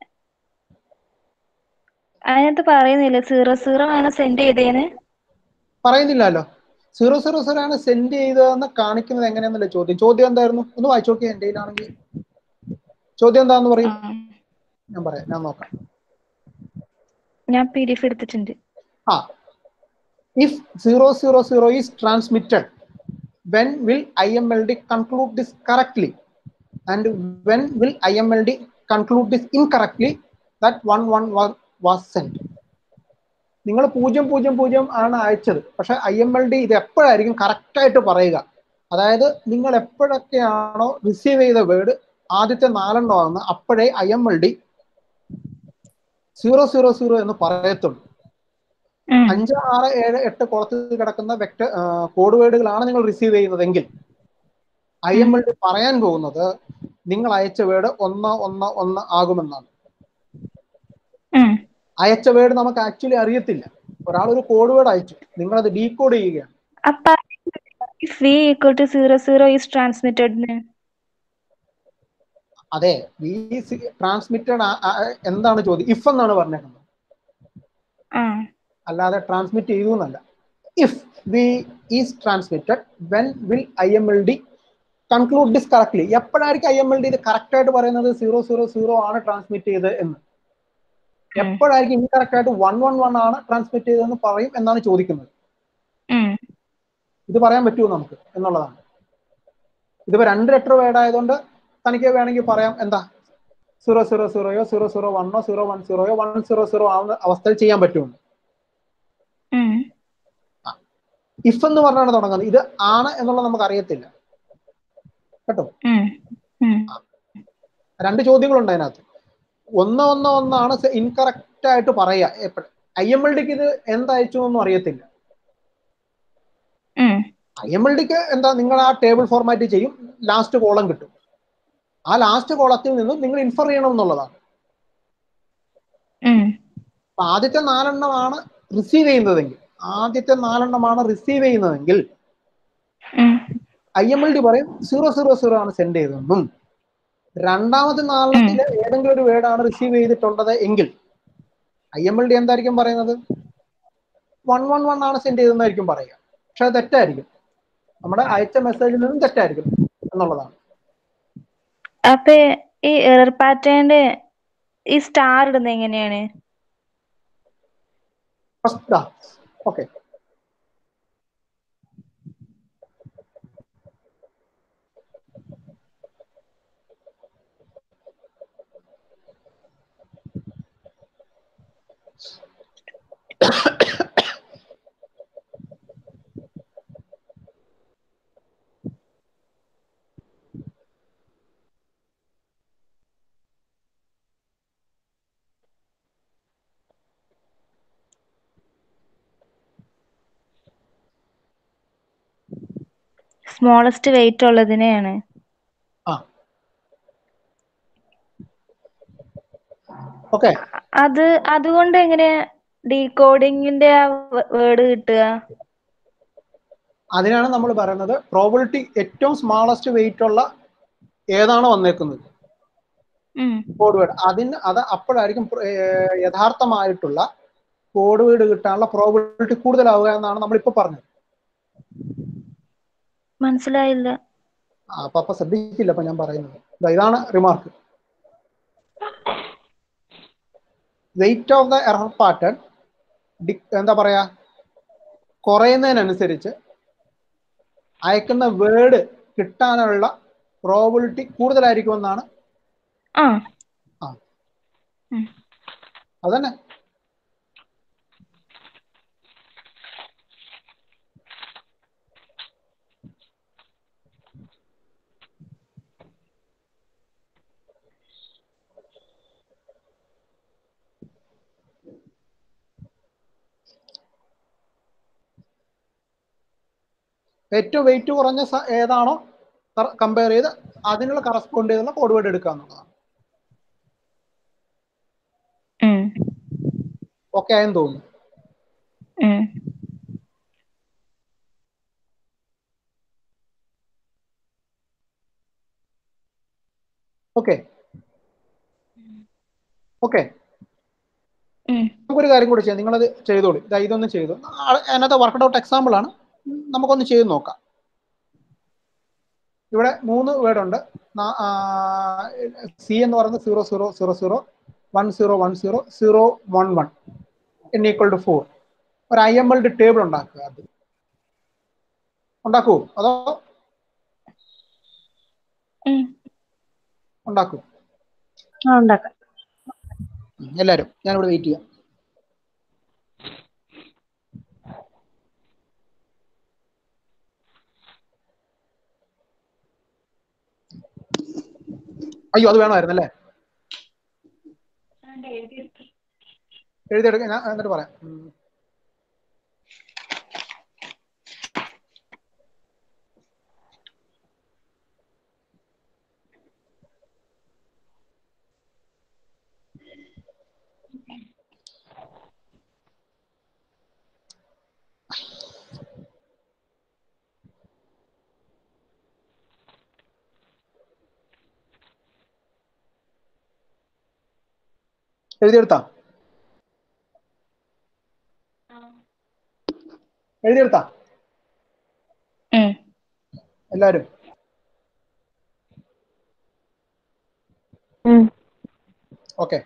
അതിനകത്ത് പറയുന്നില്ല സീറോ സീറോ ആണ് സെൻഡ് ചെയ്തേന്ന് പറയുന്നില്ലല്ലോ സീറോ സീറോ സീറോ ആണ് സെൻഡ് ചെയ്തതെന്ന് കാണിക്കുന്നത് എങ്ങനെയാന്നല്ലേ ചോദ്യം ചോദ്യം എന്തായിരുന്നു ഒന്ന് വായിച്ചു നോക്കിയാൽ എൻ്റെ കയ്യിലാണെങ്കിൽ ചോദ്യം എന്താന്ന് പറയും ആ. ഞാൻ പറയാം ഞാൻ നോക്കാം ഞാൻ പി ഡി എഫ് എടുത്തിട്ടുണ്ട് ആ if zero zero zero is transmitted when will IMLD conclude this correctly? And when will IMLD conclude this incorrectly that one one was, was sent? നിങ്ങൾ പൂജ്യം പൂജ്യം പൂജ്യം ആണ് അയച്ചത് പക്ഷെ ഐ എം എൽ ഡി ഇത് എപ്പോഴായിരിക്കും കറക്റ്റ് ആയിട്ട് പറയുക അതായത് നിങ്ങൾ എപ്പോഴൊക്കെയാണോ റിസീവ് ചെയ്ത വേർഡ് ആദ്യത്തെ നാലെണ്ണം ആണെന്ന് അപ്പോഴേ I M L D zero zero zero എന്ന് പറയത്തുള്ളൂ ഉം. അഞ്ച് ആറ് ഏഴ് എട്ട് കുളത്തിൽ കിടക്കുന്ന വെക്ട കോഡ് വേർഡുകളാണ് നിങ്ങൾ റിസീവ് ചെയ്യുന്നതെങ്കിൽ ഐ എം എൽ ഡി പറയാൻ പോകുന്നത് നിങ്ങൾ അയച്ച വേർഡ് ഒന്ന് ഒന്ന് ഒന്ന് ആകുമെന്നാണ് ഉം. അയച്ച വേർഡ് നമുക്ക് ആക്ച്വലി അറിയത്തില്ല ഒരാൾ ഒരു കോഡ് വേർഡ് അയച്ചു നിങ്ങൾ അത് ഡീകോഡ് ചെയ്യുകയാണ് അപ്പൊ if v equal to zero zero is transmitted അതെ വി ട്രാൻസ്മിറ്റഡ് എന്താണ് ചോദ്യം ഇഫ് എന്നാണ് പറഞ്ഞേക്കുന്നത് ആ അല്ലാതെ ട്രാൻസ്മിറ്റ് ചെയ്തു എന്നല്ല if v is transmitted when will I M L D conclude this correctly എപ്പോഴായിരിക്കും ഐ എം എൽ ഡി ഇത് കറക്റ്റ് ആയിട്ട് പറയുന്നത് സീറോ സീറോ സീറോ ആണ് ട്രാൻസ്മിറ്റ് ചെയ്തത് എന്ന് എപ്പോഴായിരിക്കും ഇൻകറക്റ്റ് ആയിട്ട് വൺ വൺ വൺ ആണ് ട്രാൻസ്മിറ്റ് ചെയ്തതെന്ന് പറയും എന്നാണ് ചോദിക്കുന്നത് ഉം. ഇത് പറയാൻ പറ്റുമോ നമുക്ക് എന്നുള്ളതാണ് ഇതിപ്പോ രണ്ട് ലെറ്റർ വേർഡ് ആയതുകൊണ്ട് തനിക്ക് വേണമെങ്കിൽ പറയാം എന്താ സീറോ സീറോ സീറോയോ സീറോ സീറോ വണ്ണോ സീറോ വൺ സീറോയോ വൺ സീറോ സീറോ ആവുന്ന അവസ്ഥയിൽ ചെയ്യാൻ പറ്റുമെന്ന് ഉം. ഇഫ് എന്ന് പറഞ്ഞാണ് തുടങ്ങുന്നത് ഇത് ആണ് എന്നുള്ളത് നമുക്ക് അറിയത്തില്ല കേട്ടോ ഉം. ഉം. രണ്ട് ചോദ്യങ്ങളുണ്ട് അതിനകത്ത് ഒന്ന് ഒന്ന് ഒന്നാണ് ഇൻകറക്റ്റ് ആയിട്ട് പറയുക ഐ എം എൽ ഡിക്ക് ഇത് എന്തയച്ചു എന്നൊന്നും അറിയത്തില്ല ഉം. ഐ എം എൽ ഡിക്ക് എന്താ നിങ്ങൾ ആ ടേബിൾ ഫോർമാറ്റ് ചെയ്യും ലാസ്റ്റ് കോളം കിട്ടും ആ ലാസ്റ്റ് കോളത്തിൽ നിന്നും നിങ്ങൾ ഇൻഫർ ചെയ്യണം എന്നുള്ളതാണ് ഉം. അപ്പൊ ആദ്യത്തെ നാലെണ്ണമാണ് റിസീവ് ചെയ്യുന്നതെങ്കിൽ ആദ്യത്തെ നാലെണ്ണമാണ് റിസീവ് ചെയ്യുന്നതെങ്കിൽ ഉം. ഐ എം എൽ ഡി പറയും സീറോ സീറോ സീറോ ആണ് സെൻഡ് ചെയ്തതെന്നും രണ്ടാമത്തെ നാലെണ്ണത്തിൽ ഏതെങ്കിലും ഒരു വേർഡാണ് റിസീവ് ചെയ്തിട്ടുള്ളത് എങ്കിൽ ഐ എം എൽ ഡി എന്തായിരിക്കും പറയുന്നത് വൺ വൺ വൺ ആണ് സെൻഡ് ചെയ്തതെന്നായിരിക്കും പറയുക പക്ഷെ അത് തെറ്റായിരിക്കും നമ്മുടെ അയച്ച മെസ്സേജിൽ നിന്നും തെറ്റായിരിക്കും എന്നുള്ളതാണ് അപ്പൊ ഈ എറർ പാറ്റേണിന്റെ ഈ സ്റ്റാർ ഇടുന്നത് എങ്ങനെയാണ് ഫസ്റ്റ് ഓക്കെ സ്മോളസ്റ്റ് വെയിറ്റ് ഉള്ളതിനെയാണ് ആ ഓക്കെ അത് അതുകൊണ്ട് എങ്ങനെ ഡീകോഡിങ്ങിന്റെ ആ വേർഡ് കിട്ടുക അതിനാണ് നമ്മൾ പറയുന്നത് പ്രോബിലിറ്റി ഏറ്റവും സ്മാളസ്റ്റ് വെയിറ്റ് ഉള്ള ഏതാണോ വന്നേക്കുന്നത് ഉം. കോഡ് വേർഡ് അതിന് അത് അപ്പോഴായിരിക്കും പ്ര- ഏർ യഥാർത്ഥമായിട്ടുള്ള കോഡ് വേർഡ് കിട്ടാനുള്ള പ്രോബിലിറ്റി കൂടുതലാവുക എന്നാണ് നമ്മൾ ഇപ്പൊ പറഞ്ഞത് മനസ്സിലായില്ല ആ, അപ്പൊ അപ്പൊ ശ്രദ്ധിക്കില്ല അപ്പൊ ഞാൻ പറയുന്നത് ദാ ഇതാണ് remark weight of the error pattern എന്താ പറയാ കുറയുന്നതിനനുസരിച്ച് അയക്കുന്ന വേർഡ് കിട്ടാനുള്ള പ്രോബിലിറ്റി കൂടുതലായിരിക്കുമെന്നാണ് ആ അതന്നെ ഏറ്റവും വെയിറ്റ് കുറഞ്ഞ സ- ഏതാണോ കമ്പയർ ചെയ്ത് അതിനുള്ള കറസ്പോണ്ട് ചെയ്തുള്ള കോഡ് വേർഡ് എടുക്കുക എന്നുള്ളതാണ് ഉം. ഓക്കെ ആയെന്ന് തോന്നുന്നു ഉം. ഓക്കെ ഓക്കെ ഉം. നമുക്കൊരു കാര്യം കൂടി ചെയ്യാം നിങ്ങളത് ചെയ്തോളൂ ഇതാ ഇതൊന്ന് ചെയ്തു ആ- അതിനകത്ത് വർക്കഡ് ഔട്ട് എക്സാമ്പിൾ ആണ് നമുക്കൊന്ന് ചെയ്ത് നോക്കാം ഇവിടെ മൂന്ന് വേർഡ് ഉണ്ട് സി എന്ന് പറയുന്നത് zero zero zero zero one zero one zero zero one one n equal to four ഒരു ഐ എം എൽഡ് ടേബിൾ ഉണ്ടാക്കുക അത് ഉണ്ടാക്കൂ അതോ ഉം. ഉണ്ടാക്കൂ ആ ഉണ്ടാക്കാം എല്ലാരും ഞാനിവിടെ വെയിറ്റ് ചെയ്യാം അയ്യോ അത് വേണമായിരുന്നു അല്ലേ എഴുതിയെടുക്ക ഞാൻ എന്നിട്ട് പറയാം ഉം. എഴുതിയെടുത്താ എഴുതിയെടുത്താ ഉം. എല്ലാരും ഉം. ഓക്കെ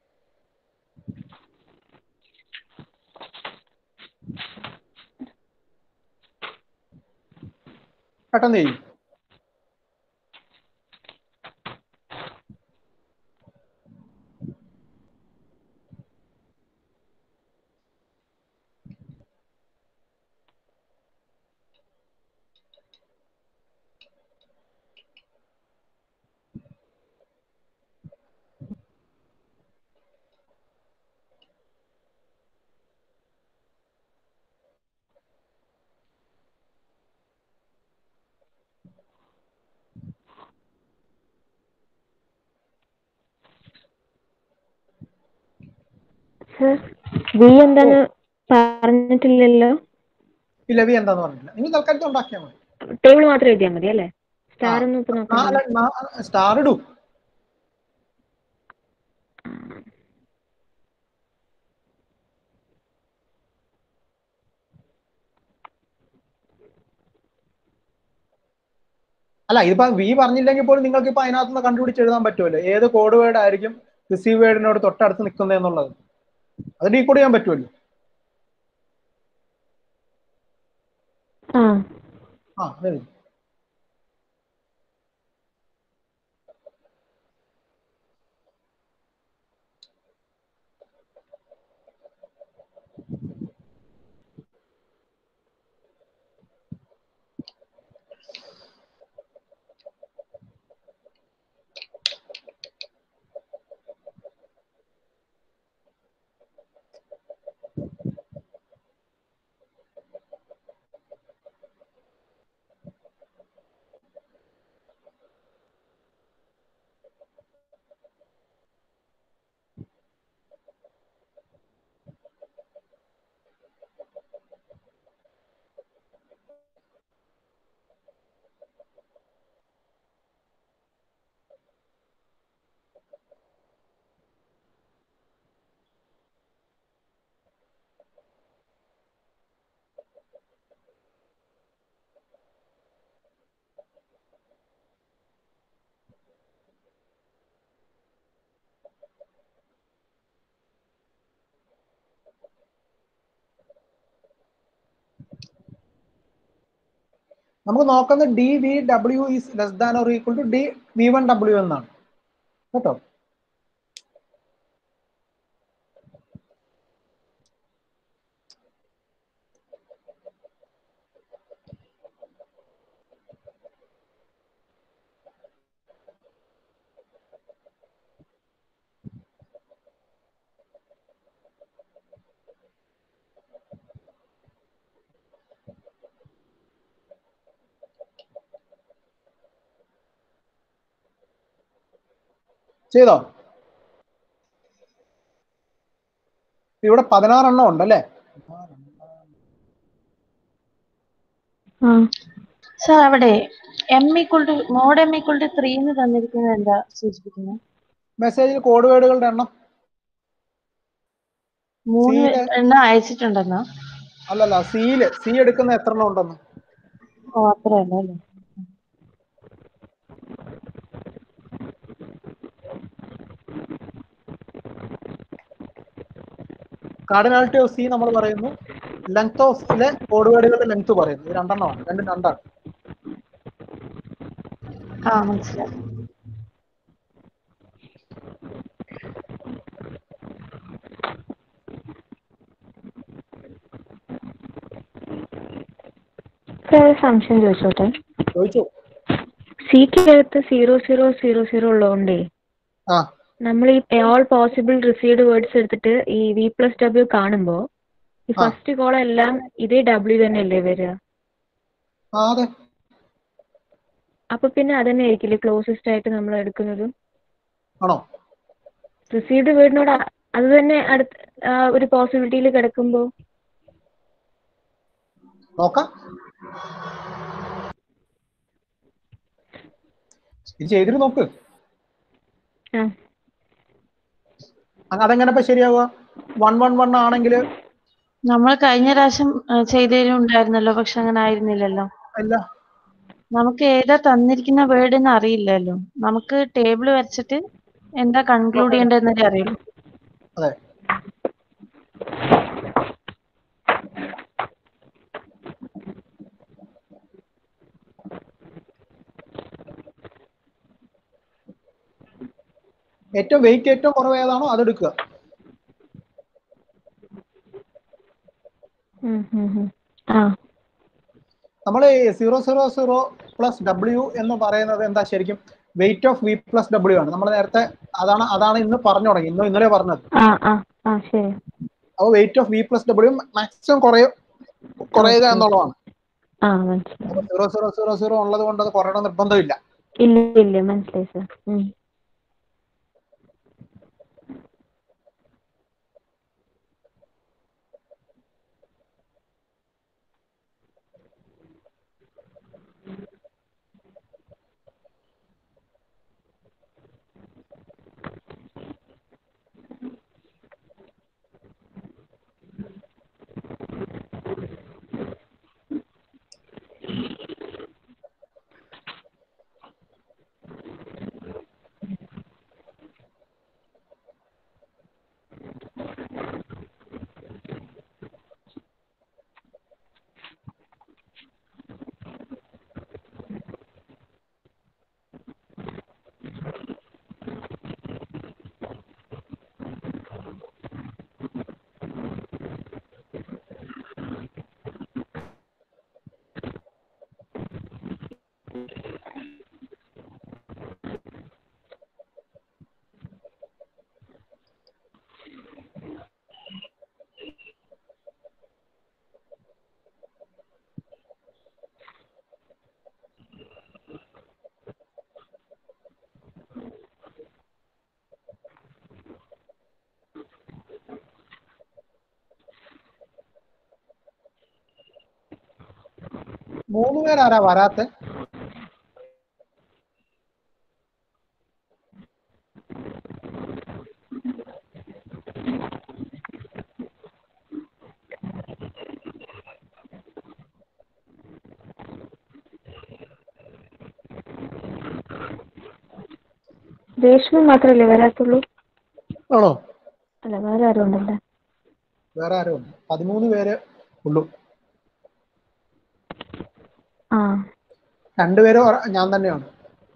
പെട്ടെന്ന് ചെയ്യും സർ വി എന്താന്ന് പറഞ്ഞിട്ടില്ലല്ലോ ഈ ലവി എന്താന്ന് പറഞ്ഞില്ല നിങ്ങൾ തൽക്കാലത്ത് ഉണ്ടാക്കിയാൽ മതി ടേബിൾ മാത്രം എഴുതിയാൽ മതി അല്ലേ സ്റ്റാർ ഒന്നും ഇപ്പൊ നോക്കാം നാല് സ്റ്റാർ ഇടൂ അല്ല ഇതിപ്പോ വി പറഞ്ഞില്ലെങ്കിൽ പോലും നിങ്ങൾക്ക് ഇപ്പൊ അതിനകത്ത് നിന്ന് കണ്ടുപിടിച്ച് എഴുതാൻ പറ്റുമല്ലോ ഏത് കോഡ് വേർഡ് ആയിരിക്കും റിസീവ് വേർഡിനോട് തൊട്ടടുത്ത് നിൽക്കുന്നത് എന്നുള്ളത് അത് ഡീകോഡ് ചെയ്യാൻ പറ്റുമല്ലോ ആ ആ അതെ നമുക്ക് നോക്കുന്നത് D V W is less than or equal to D V one W എന്നാണ് കേട്ടോ ചെയ്തോ ഇവിടെ പതിനാറെണ്ണം ഉണ്ടല്ലേ ആ സാർ അവിടെ M equal to mod M equal to three എന്ന് തന്നിരിക്കുന്നത് എന്താ സൂചിപ്പിക്കുന്നത് മെസ്സേജിൽ കോഡ് വേർഡുകളുടെ എണ്ണം മൂന്ന് C യില് എണ്ണം അയച്ചിട്ടുണ്ടെന്നാ അല്ലല്ല സിയില് സി എടുക്കുന്ന എത്ര എണ്ണം ഉണ്ടെന്ന് ഓ അത്രയല്ല അല്ലേ കാർഡിനാലിറ്റി ഓഫ് സി നമ്മൾ പറയുന്നു ലെങ്ത് ഓഫിലെ കോഡ് വേർഡുകളുടെ ലെങ്ത് പറയുന്നത് ഇത് രണ്ടെണ്ണമാണ് രണ്ടും രണ്ടാണ് ആ മനസ്സിലായി സാർ ഒരു സംശയം ചോദിച്ചോട്ടെ ചോദിച്ചു സിക്കകത്ത് സീറോ സീറോ സീറോ സീറോ ഉള്ളതുകൊണ്ടേ ആ നമ്മൾ ഈ ഓൾ പോസിബിൾ റിസീവ്ഡ് വേർഡ്സ് എടുത്തിട്ട് ഈ വി പ്ലസ് ഡബ്ല്യു കാണുമ്പോൾ ഈ ആ. ഫസ്റ്റ് കോളം എല്ലാം ഇതേ ഡബ്ല്യു തന്നെയല്ലേ വരിക ആ അതെ അപ്പൊ പിന്നെ അതന്നെ ആയിരിക്കില്ലേ ക്ലോസസ്റ്റ് ആയിട്ട് നമ്മൾ എടുക്കുന്നത് ആണോ റിസീവ്ഡ് വേർഡിനോട് അ- അത് തന്നെ അടുത്ത് ആ, ഒരു പോസിബിലിറ്റിയിൽ കിടക്കുമ്പോൾ നോക്കാം ഇത് ചെയ്തിട്ട് നോക്ക് ആ അങ്ങ് അതെങ്ങനെ ഇപ്പൊ ശരിയാവുക വൺ വൺ വൺ ആണെങ്കിൽ നമ്മൾ കഴിഞ്ഞ പ്രാവശ്യം ആ, ചെയ്തതിലും ഉണ്ടായിരുന്നല്ലോ പക്ഷെ അങ്ങനെ ആയിരുന്നില്ലല്ലോ ഇല്ല നമുക്ക് ഏതാ തന്നിരിക്കുന്ന വേർഡ് എന്ന് അറിയില്ലല്ലോ നമുക്ക് ടേബിൾ വരച്ചിട്ട് എന്താ കൺക്ലൂഡ് ചെയ്യേണ്ടതെന്നല്ലേ അറിയുള്ളൂ അതെ ഏറ്റവും വെയിറ്റ് ഏറ്റവും കുറവ് ഏതാണോ അതെടുക്കുക ഉം, ഉം, ഉം. ആ നമ്മൾ സീറോ സീറോ സീറോ പ്ലസ് ഡബ്ല്യു എന്ന് പറയുന്നത് എന്താ ശരിക്കും വെയിറ്റ് ഓഫ് വി പ്ലസ് ഡബ്ല്യു ആണ് നമ്മൾ നേരത്തെ അതാണ് അതാണ് ഇന്ന് പറഞ്ഞു തുടങ്ങി ഇന്നോ ഇന്നലെ പറഞ്ഞത് ആ ആ ആ ശരി അപ്പോൾ വെയിറ്റ് ഓഫ് വി പ്ലസ് ഡബ്ല്യു മാക്സിമം കുറയും കുറയുക എന്നുള്ളതാണ് ആ മനസ്സിലായി സീറോ സീറോ സീറോ സീറോ ഉള്ളത് കൊണ്ട് അത് കുറയണം നിർബന്ധമില്ല ഇല്ല ഇല്ല മനസ്സിലായി സാർ ഉം. മൂന്ന് പേരാരാ വരാത്തെ രേഷ്മ മാത്രല്ലേ വരാത്തുള്ളൂ ആണോ അല്ല വേറെ ആരും ഉണ്ടല്ലേ വേറെ ആരും ഉണ്ട് പതിമൂന്ന് പേര് ഉള്ളൂ ആ രണ്ടുപേരും ഒര- ഞാൻ തന്നെയാണ്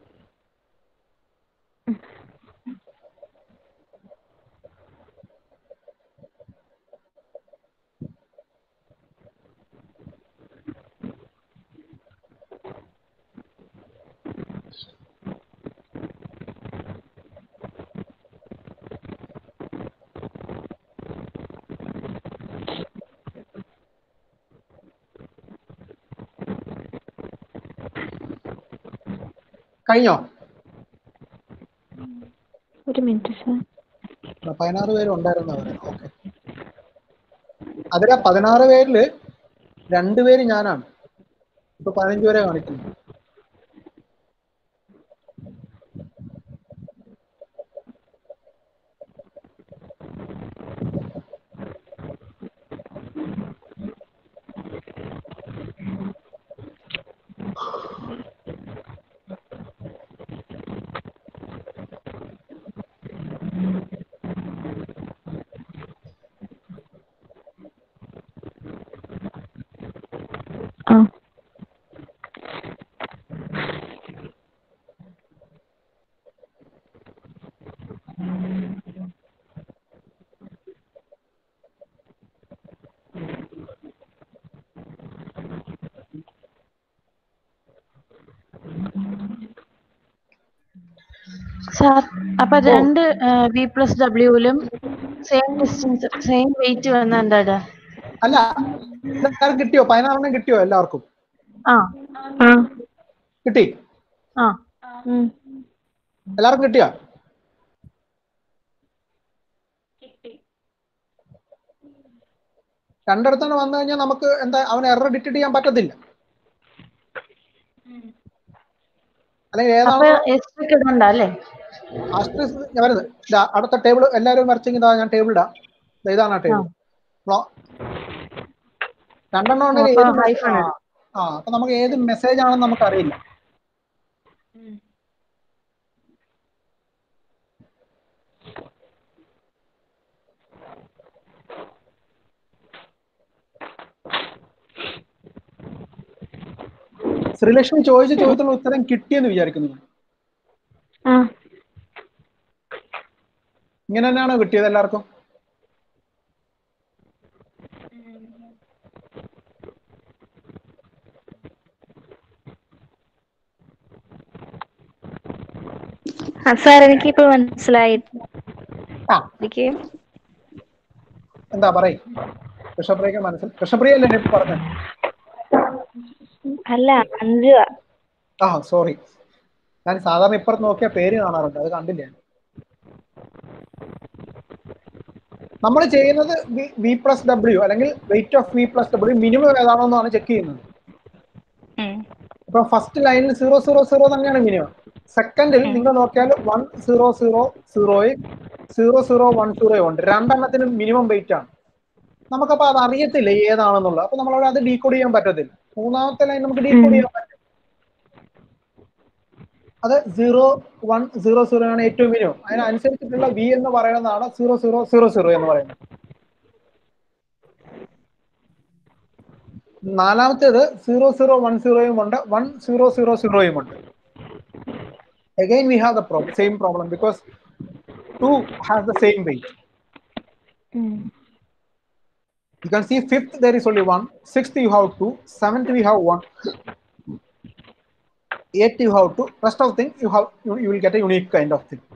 കഴിഞ്ഞോ ഒരു മിനിറ്റ് സാർ ആ, പതിനാറ് പേര് ഉണ്ടായിരുന്നു അവര് ഓക്കെ അതിലെ പതിനാറ് പേരില് രണ്ടുപേര് ഞാനാണ് ഇപ്പൊ പതിനഞ്ച് പേരെ കാണിക്കുന്നു ആ സാർ അപ്പൊ രണ്ട് വി പ്ലസ് ഡബ്ല്യൂലും സെയിം ഡിസ്റ്റൻസ് സെയിം വെയിറ്റ് വന്ന എന്താ ഇടുക? അല്ല എല്ലാവർക്കും കിട്ടിയോ പതിനാറെണ്ണം കിട്ടിയോ എല്ലാവർക്കും ആ ആ കിട്ടി ആ ഉം. എല്ലാവർക്കും കിട്ടിയോ രണ്ടിടത്താണ് വന്നു കഴിഞ്ഞാൽ നമുക്ക് എന്താ അവൻ എറർ ഡിറ്റക്ട് ചെയ്യാൻ പറ്റത്തില്ല അല്ലെങ്കിൽ അപ്പൊ ഏതാണ് എക്സ്ട്രാ ഇടണ്ട അല്ലേ ആസ്ട്രിസ് ഞാൻ വരുന്നത് ഇതാ അടുത്ത ടേബിൾ എല്ലാവരും വരച്ചെങ്കിൽ ഇതാ ഞാൻ ടേബിൾ ഇടാം ദാ ഇതാണ് ആ ടേബിൾ രണ്ടെണ്ണം ഉണ്ടെങ്കിൽ അപ്പൊ ഏത് hyphen ആ, ആ അപ്പൊ നമുക്ക് ഏത് മെസ്സേജ് ആണെന്ന് നമുക്ക് അറിയില്ല ശ്രീലക്ഷ്മി ചോദിച്ച ചോദ്യത്തിനുള്ള ഉത്തരം കിട്ടിയെന്ന് വിചാരിക്കുന്നു ഞാൻ. ആ ഇങ്ങനെ തന്നെയാണോ കിട്ടിയത് എല്ലാവർക്കും സാർ എനിക്കിപ്പോ മനസ്സിലായി ആ എനിക്ക് എന്താ പറയ് കൃഷ്ണപ്രിയക്ക് മനസ്സിൽ കൃഷ്ണപ്രിയ അല്ലേ ഇപ്പൊ പറഞ്ഞത് അല്ല അഞ്ചുവാ ആ സോറി ഞാൻ സാധാരണ ഇപ്പുറത്ത് നോക്കിയാൽ പേര് കാണാറുണ്ട് അത് കണ്ടില്ല ഞാൻ. നമ്മൾ ചെയ്യുന്നത് വി പ്ലസ് ഡബ്ല്യു അല്ലെങ്കിൽ വെയിറ്റ് ഓഫ് വി പ്ലസ് ഡബ്ല്യു മിനിമം ഏതാണോ എന്നാണ് ചെക്ക് ചെയ്യുന്നത് ഉം. ഇപ്പൊ ഫസ്റ്റ് ലൈനിൽ സീറോ സീറോ സീറോ തന്നെയാണ് മിനിമം സെക്കൻഡിൽ നിങ്ങൾ നോക്കിയാൽ വൺ സീറോ സീറോ സീറോയും സീറോ സീറോ വൺ സീറോയും ഉണ്ട് രണ്ടെണ്ണത്തിനും മിനിമം വെയിറ്റ് ആണ് നമുക്കപ്പോ അത് അറിയത്തില്ല ഏതാണെന്നുള്ളത് അപ്പൊ നമ്മളവിടെ അത് ഡീകോഡ് ചെയ്യാൻ പറ്റത്തില്ല മൂന്നാമത്തെ ലൈൻ നമുക്ക് ഡീകോഡ് ചെയ്യാൻ പറ്റും അത് സീറോ വൺ സീറോ സീറോ ആണ് ഏറ്റവും മിനിമം അതിനനുസരിച്ചിട്ടുള്ള വി എന്ന് പറയുന്നതാണ് സീറോ സീറോ സീറോ സീറോ എന്ന് പറയുന്നത് നാലാമത്തേത് സീറോ സീറോ വൺ സീറോയും ഉണ്ട് വൺ സീറോ സീറോ സീറോയും ഉണ്ട് again we have the problem same problem because 2 has the same weight ഉം. you can see fifth there is only one sixth you have two seventh we have one eighth you have two rest of thing you have you, you will get a unique kind of thing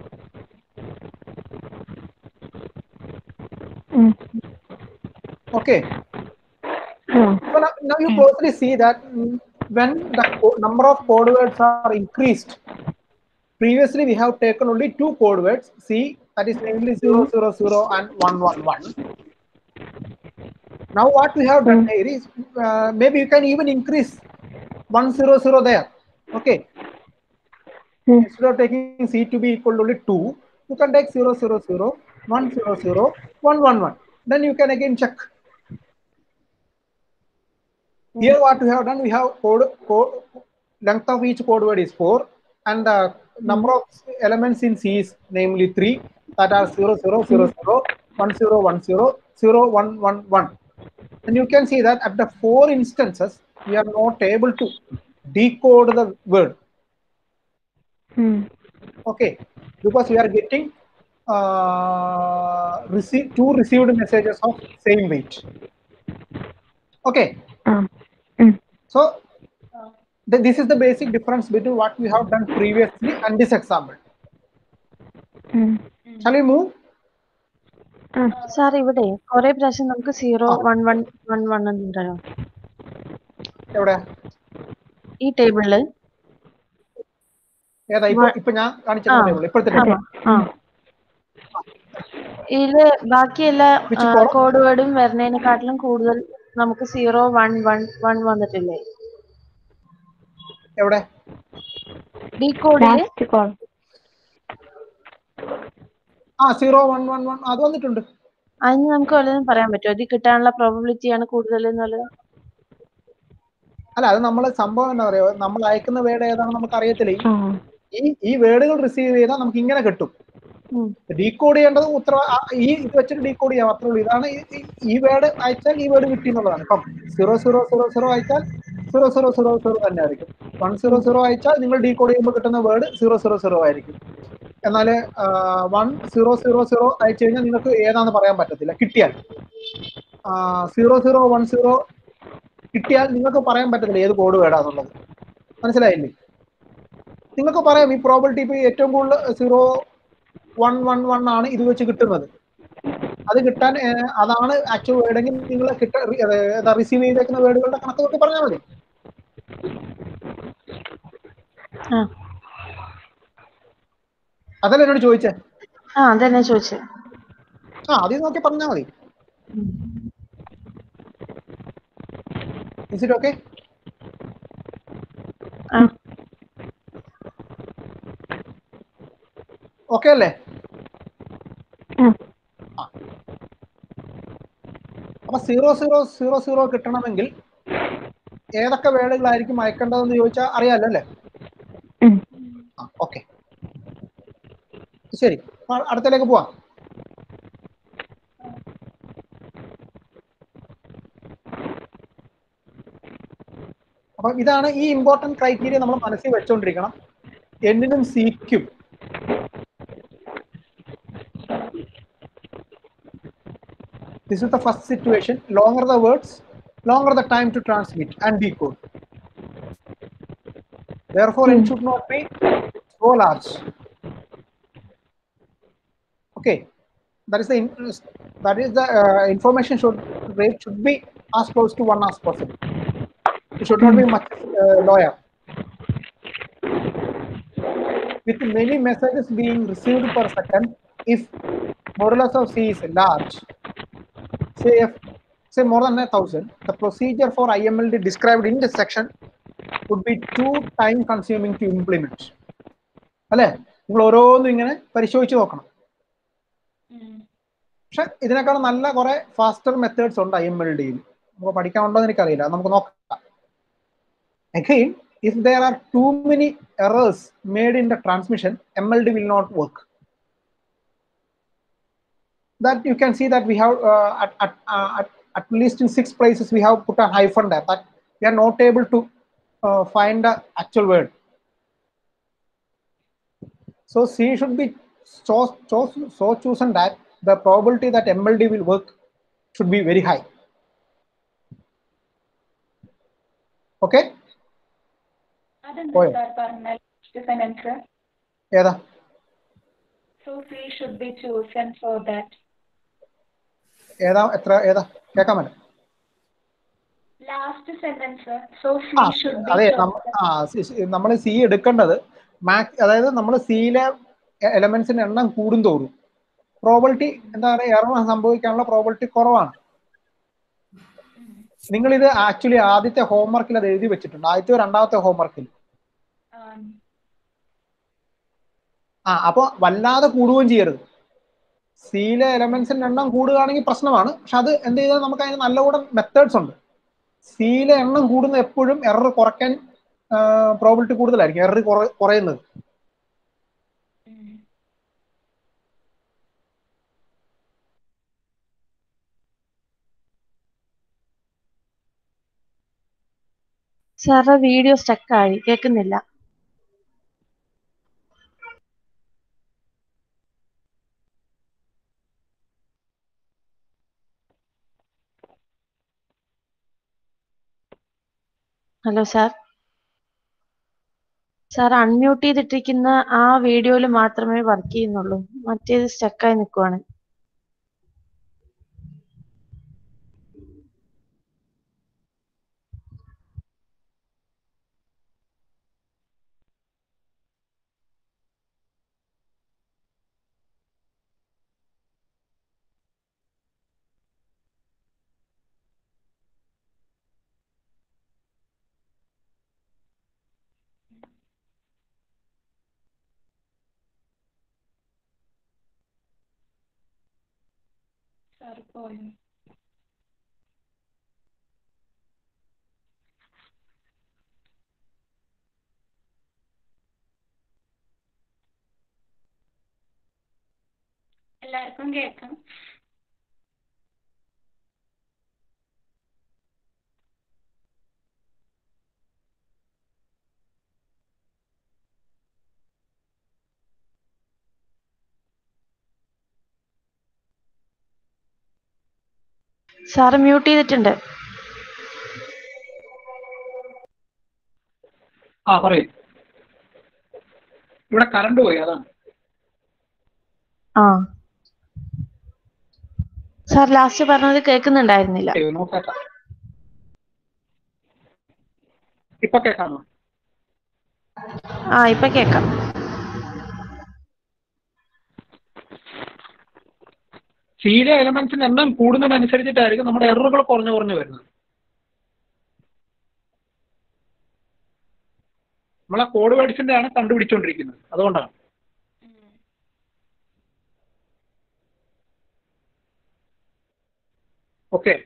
ഉം. okay ആ so now, now you closely see that mm, when the co- number of code words are increased previously we have taken only two code words c that is namely 000 and 111 now what we have done here is uh, maybe you can even increase 100 there okay Hmm. instead of taking c to be equal to only 2 you can take 000 100 111 then you can again check here what we have done we have code, code length of each code word is 4 and the number of elements in c is namely 3 that are 0 0 0 0 1 0 1 0 0 1 1 1 and you can see that at the four instances we are not able to decode the word ഉം. okay because we are getting uh, receive two received messages of same weight okay ആ ഉം. so th- this is the basic difference between what we have done previously and this example ഉം. shall we move ആ sir ഇവിടെ കുറെ പ്രാവശ്യം നമുക്ക് zero one one one one എന്നുണ്ടല്ലോ എവിടെ ഈ ടേബിളില് ഏതാ ഇപ്പൊ ഇപ്പൊ ഞാൻ കാണിച്ച ആ. ടേബിൾ ഇപ്പോഴത്തെ ആ table. ആ ഇതില് ബാക്കി എല്ലാ Which column? കോഡ് വേർഡും വരുന്നതിനെക്കാട്ടിലും കൂടുതൽ നമുക്ക് സീറോ വൺ വൺ വൺ വന്നിട്ടില്ലേ എവിടെ ഡി കോഡില് ലാസ്റ്റ് കോൾ ആ സീറോ വൺ വൺ വൺ അത് വന്നിട്ടുണ്ട് അതിന് നമുക്ക് വല്ലതും പറയാൻ പറ്റുമോ ഇത് കിട്ടാനുള്ള പ്രോബിലിറ്റി ആണ് കൂടുതൽ എന്നുള്ളത് അല്ല അത് നമ്മൾ സംഭവം എന്താ പറയാ നമ്മൾ അയക്കുന്ന വേർഡ് ഏതാണെന്ന് നമുക്ക് അറിയത്തില്ല ഈ- ആ ഈ ഈ വേർഡുകൾ റിസീവ് ചെയ്താൽ നമുക്ക് ഇങ്ങനെ കിട്ടും ഉം. ഡീകോഡ് ചെയ്യേണ്ടത് ഉത്തര ആ, ഈ ഇത് വെച്ചിട്ട് ഡീകോഡ് ചെയ്യാം അത്രേ ഉള്ളൂ ഇതാണ് ഈ- ഈ- ഈ വേർഡ് അയച്ചാൽ ഈ വേർഡ് കിട്ടി എന്നുള്ളതാണ് ഇപ്പം സീറോ സീറോ സീറോ സീറോ അയച്ചാൽ സീറോ സീറോ സീറോ സീറോ തന്നെ ആയിരിക്കും വൺ സീറോ സീറോ അയച്ചാൽ നിങ്ങൾ ഡീകോഡ് ചെയ്യുമ്പോൾ കിട്ടുന്ന വേർഡ് സീറോ സീറോ സീറോ ആയിരിക്കും എന്നാൽ വൺ സീറോ സീറോ സീറോ അയച്ചു കഴിഞ്ഞാൽ നിങ്ങൾക്ക് ഏതാന്ന് പറയാൻ പറ്റത്തില്ല കിട്ടിയാൽ സീറോ സീറോ വൺ സീറോ കിട്ടിയാൽ നിങ്ങൾക്ക് പറയാൻ പറ്റത്തില്ല ഏത് കോഡ് വേടാന്നുള്ളത് മനസ്സിലായില്ലേ നിങ്ങൾക്ക് പറയാം ഈ പ്രോബിലിറ്റി ഇപ്പൊ ഏറ്റവും കൂടുതൽ സീറോ വൺ വൺ വൺ ആണ് ഇത് വെച്ച് കിട്ടുന്നത് അത് കിട്ടാൻ ഏഹ്, അതാണ് ആക്ച്വൽ വേർഡെങ്കിൽ നിങ്ങൾ കിട്ട റിസീവ് ചെയ്തേക്കുന്ന വേർഡുകളുടെ കണക്ക് നോക്കി പറഞ്ഞാൽ മതി ആ അതല്ലേ എന്നോട് ചോദിച്ചേ ആ അതന്നെ ചോദിച്ചത് ആ അതിൽ നോക്കി പറഞ്ഞാൽ മതി ഇസ് ഇറ്റ് ഓക്കെ ആ ഓക്കെ അല്ലേ ആ അപ്പൊ സീറോ സീറോ സീറോ സീറോ കിട്ടണമെങ്കിൽ ഏതൊക്കെ വേർഡുകളായിരിക്കും അയക്കേണ്ടതെന്ന് ചോദിച്ചാൽ അറിയാലോ അല്ലേ ഉം. ആ ഓക്കെ ശരി അപ്പൊ അടുത്തതിലേക്ക് പോവാം അപ്പൊ ഇതാണ് ഈ ഇമ്പോർട്ടന്റ് ക്രൈറ്റീരിയ നമ്മൾ മനസ്സിൽ വെച്ചുകൊണ്ടിരിക്കണം എന്നിനും സിക്കും This is the first situation. Longer the words, longer the time to transmit and decode. Therefore, it should not be so large. Okay, that is the in- that is the uh, information should rate should be as close to one as possible. It should not be much uh, lower. With many messages being received per second, if modulus of C is large, say if say more than a thousand, the procedure for IMLD described in this section would be too time consuming to implement. അല്ലേ നിങ്ങൾ ഓരോന്നും ഇങ്ങനെ പരിശോധിച്ച് നോക്കണം പക്ഷെ ഇതിനേക്കാൾ നല്ല കുറെ ഫാസ്റ്റർ മെത്തേഡ്സ് ഉണ്ട് ഐ എം എൽ ഡിയിൽ നമുക്ക് പഠിക്കാനുണ്ടോ എന്ന് എനിക്കറിയില്ല അത് നമുക്ക് നോക്കാം again if there are too many errors made in the transmission M L D will not work that you can see that we have uh, at, at, uh, at, at least in six places we have put a hyphen there that we are not able to uh, find the actual word. So C should be so, so, so chosen that the probability that MLD will work should be very high. Okay? അതെന്താ പോയോ? Sir പറഞ്ഞ sentence ഏതാ so C should be chosen for that ഏതാ എത്ര ഏതാ കേൾക്കാൻ പറ്റും last sentence so C uh should അതെ ബി ആ നമ്മൾ സി എടുക്കേണ്ടത് മാക്സ് അതായത് നമ്മൾ സിയിലെ എലമെന്റ്സിന്റെ എണ്ണം കൂടുന്തോറും പ്രോബിലിറ്റി എന്താ പറയുക എറർ സംഭവിക്കാനുള്ള പ്രോബിലിറ്റി കുറവാണ് നിങ്ങൾ ഇത് ആക്ച്വലി ആദ്യത്തെ ഹോംവർക്കിൽ അത് എഴുതി വെച്ചിട്ടുണ്ട് ആദ്യത്തെ രണ്ടാമത്തെ ഹോംവർക്കിൽ ആ അപ്പൊ വല്ലാതെ കൂടുകയും ചെയ്യരുത് സിയിലെ എലമെന്റ്സിന്റെ എണ്ണം കൂടുകയാണെങ്കിൽ പ്രശ്നമാണ് പക്ഷെ അത് എന്ത് ചെയ്താൽ നമുക്ക് അതിന് നല്ല കൂടെ മെത്തേഡ്സ് ഉണ്ട് സിയിലെ എണ്ണം കൂടുന്ന എപ്പോഴും എറർ കുറയ്ക്കാൻ പ്രോബിലിറ്റി കൂടുതലായിരിക്കും എറർ കുറയുന്നത് സാറിന്റെ വീഡിയോ സ്റ്റക്കായി കേൾക്കുന്നില്ല ഹലോ സാർ സാർ അൺമ്യൂട്ട് ചെയ്തിട്ടിരിക്കുന്ന ആ വീഡിയോയിൽ മാത്രമേ വർക്ക് ചെയ്യുന്നുള്ളൂ മറ്റേത് സ്റ്റക്കായി നിൽക്കുവാണ് സാർ പോയോ എല്ലാവർക്കും കേൾക്കാം സാറ് മ്യൂട്ട് ചെയ്തിട്ടുണ്ട് ആ പറയൂ ഇവിടെ കറണ്ട് പോയി അതാണ് ആ സാർ ലാസ്റ്റ് പറഞ്ഞത് കേൾക്കുന്നുണ്ടായിരുന്നില്ല അയ്യോ, നോക്കാം ഇപ്പൊ കേൾക്കാമോ ആ ഇപ്പൊ കേക്കാം സീരിയ എലമെന്റ്സിന്റെ എണ്ണം കൂടുന്നതനുസരിച്ചിട്ടായിരിക്കും നമ്മുടെ എററുകൾ കുറഞ്ഞു കുറഞ്ഞു വരുന്നത് നമ്മളെ കോഡ് വേർഡ്സിന്റെ ആണ് കണ്ടുപിടിച്ചുകൊണ്ടിരിക്കുന്നത് അതുകൊണ്ടാണ് ഓക്കെ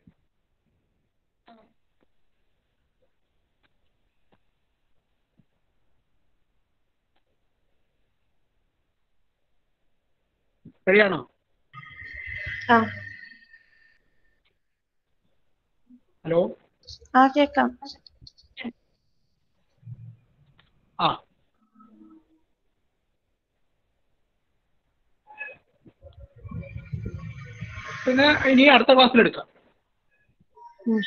ശരിയാണോ ആ ഹലോ ആ കേക്കാം ആ പിന്നെ ഇനി അടുത്ത ക്ലാസ്സിൽ എടുക്കാം ഉം.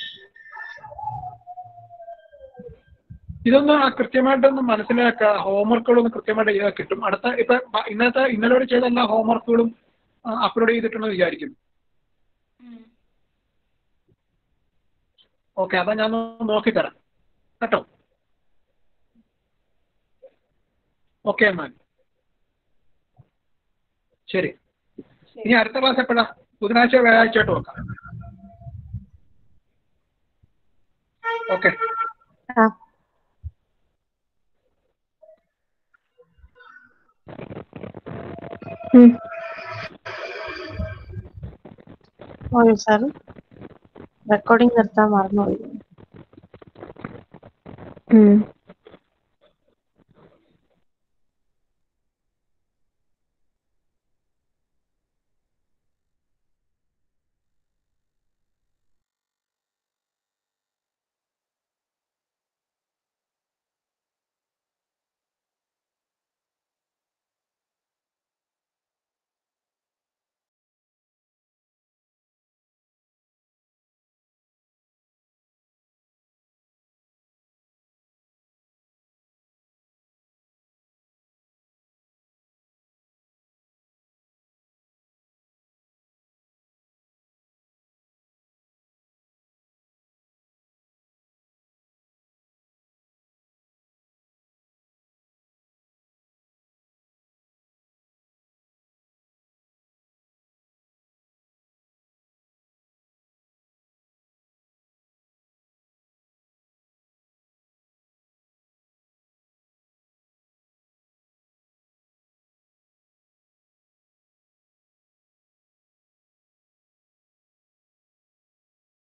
ഇതൊന്ന് ആ കൃത്യമായിട്ടൊന്ന് മനസ്സിലാക്കുക ഹോംവർക്കുകളൊന്ന് കൃത്യമായിട്ട് ചെയ്താൽ കിട്ടും അടുത്ത ഇപ്പൊ ബ- ഇന്നത്തെ ഇന്നലെ വരെ ചെയ്ത എല്ലാ ഹോംവർക്കുകളും അപ്ലോഡ് ചെയ്തിട്ടുണ്ടെന്ന് വിചാരിക്കും ഓക്കെ അതാ ഞാൻ ഒന്ന് നോക്കിത്തരാം കേട്ടോ ഓക്കെ എന്നാൽ ശരി ഇനി അടുത്ത ക്ലാസ് എപ്പോഴാ ബുധനാഴ്ച വ്യാഴാഴ്ച ആയിട്ട് വെക്കാം ഓക്കെ ആ ഉം. പോയോ സാർ റെക്കോർഡിംഗ് നിർത്താൻ മറന്നുപോയി ഉം.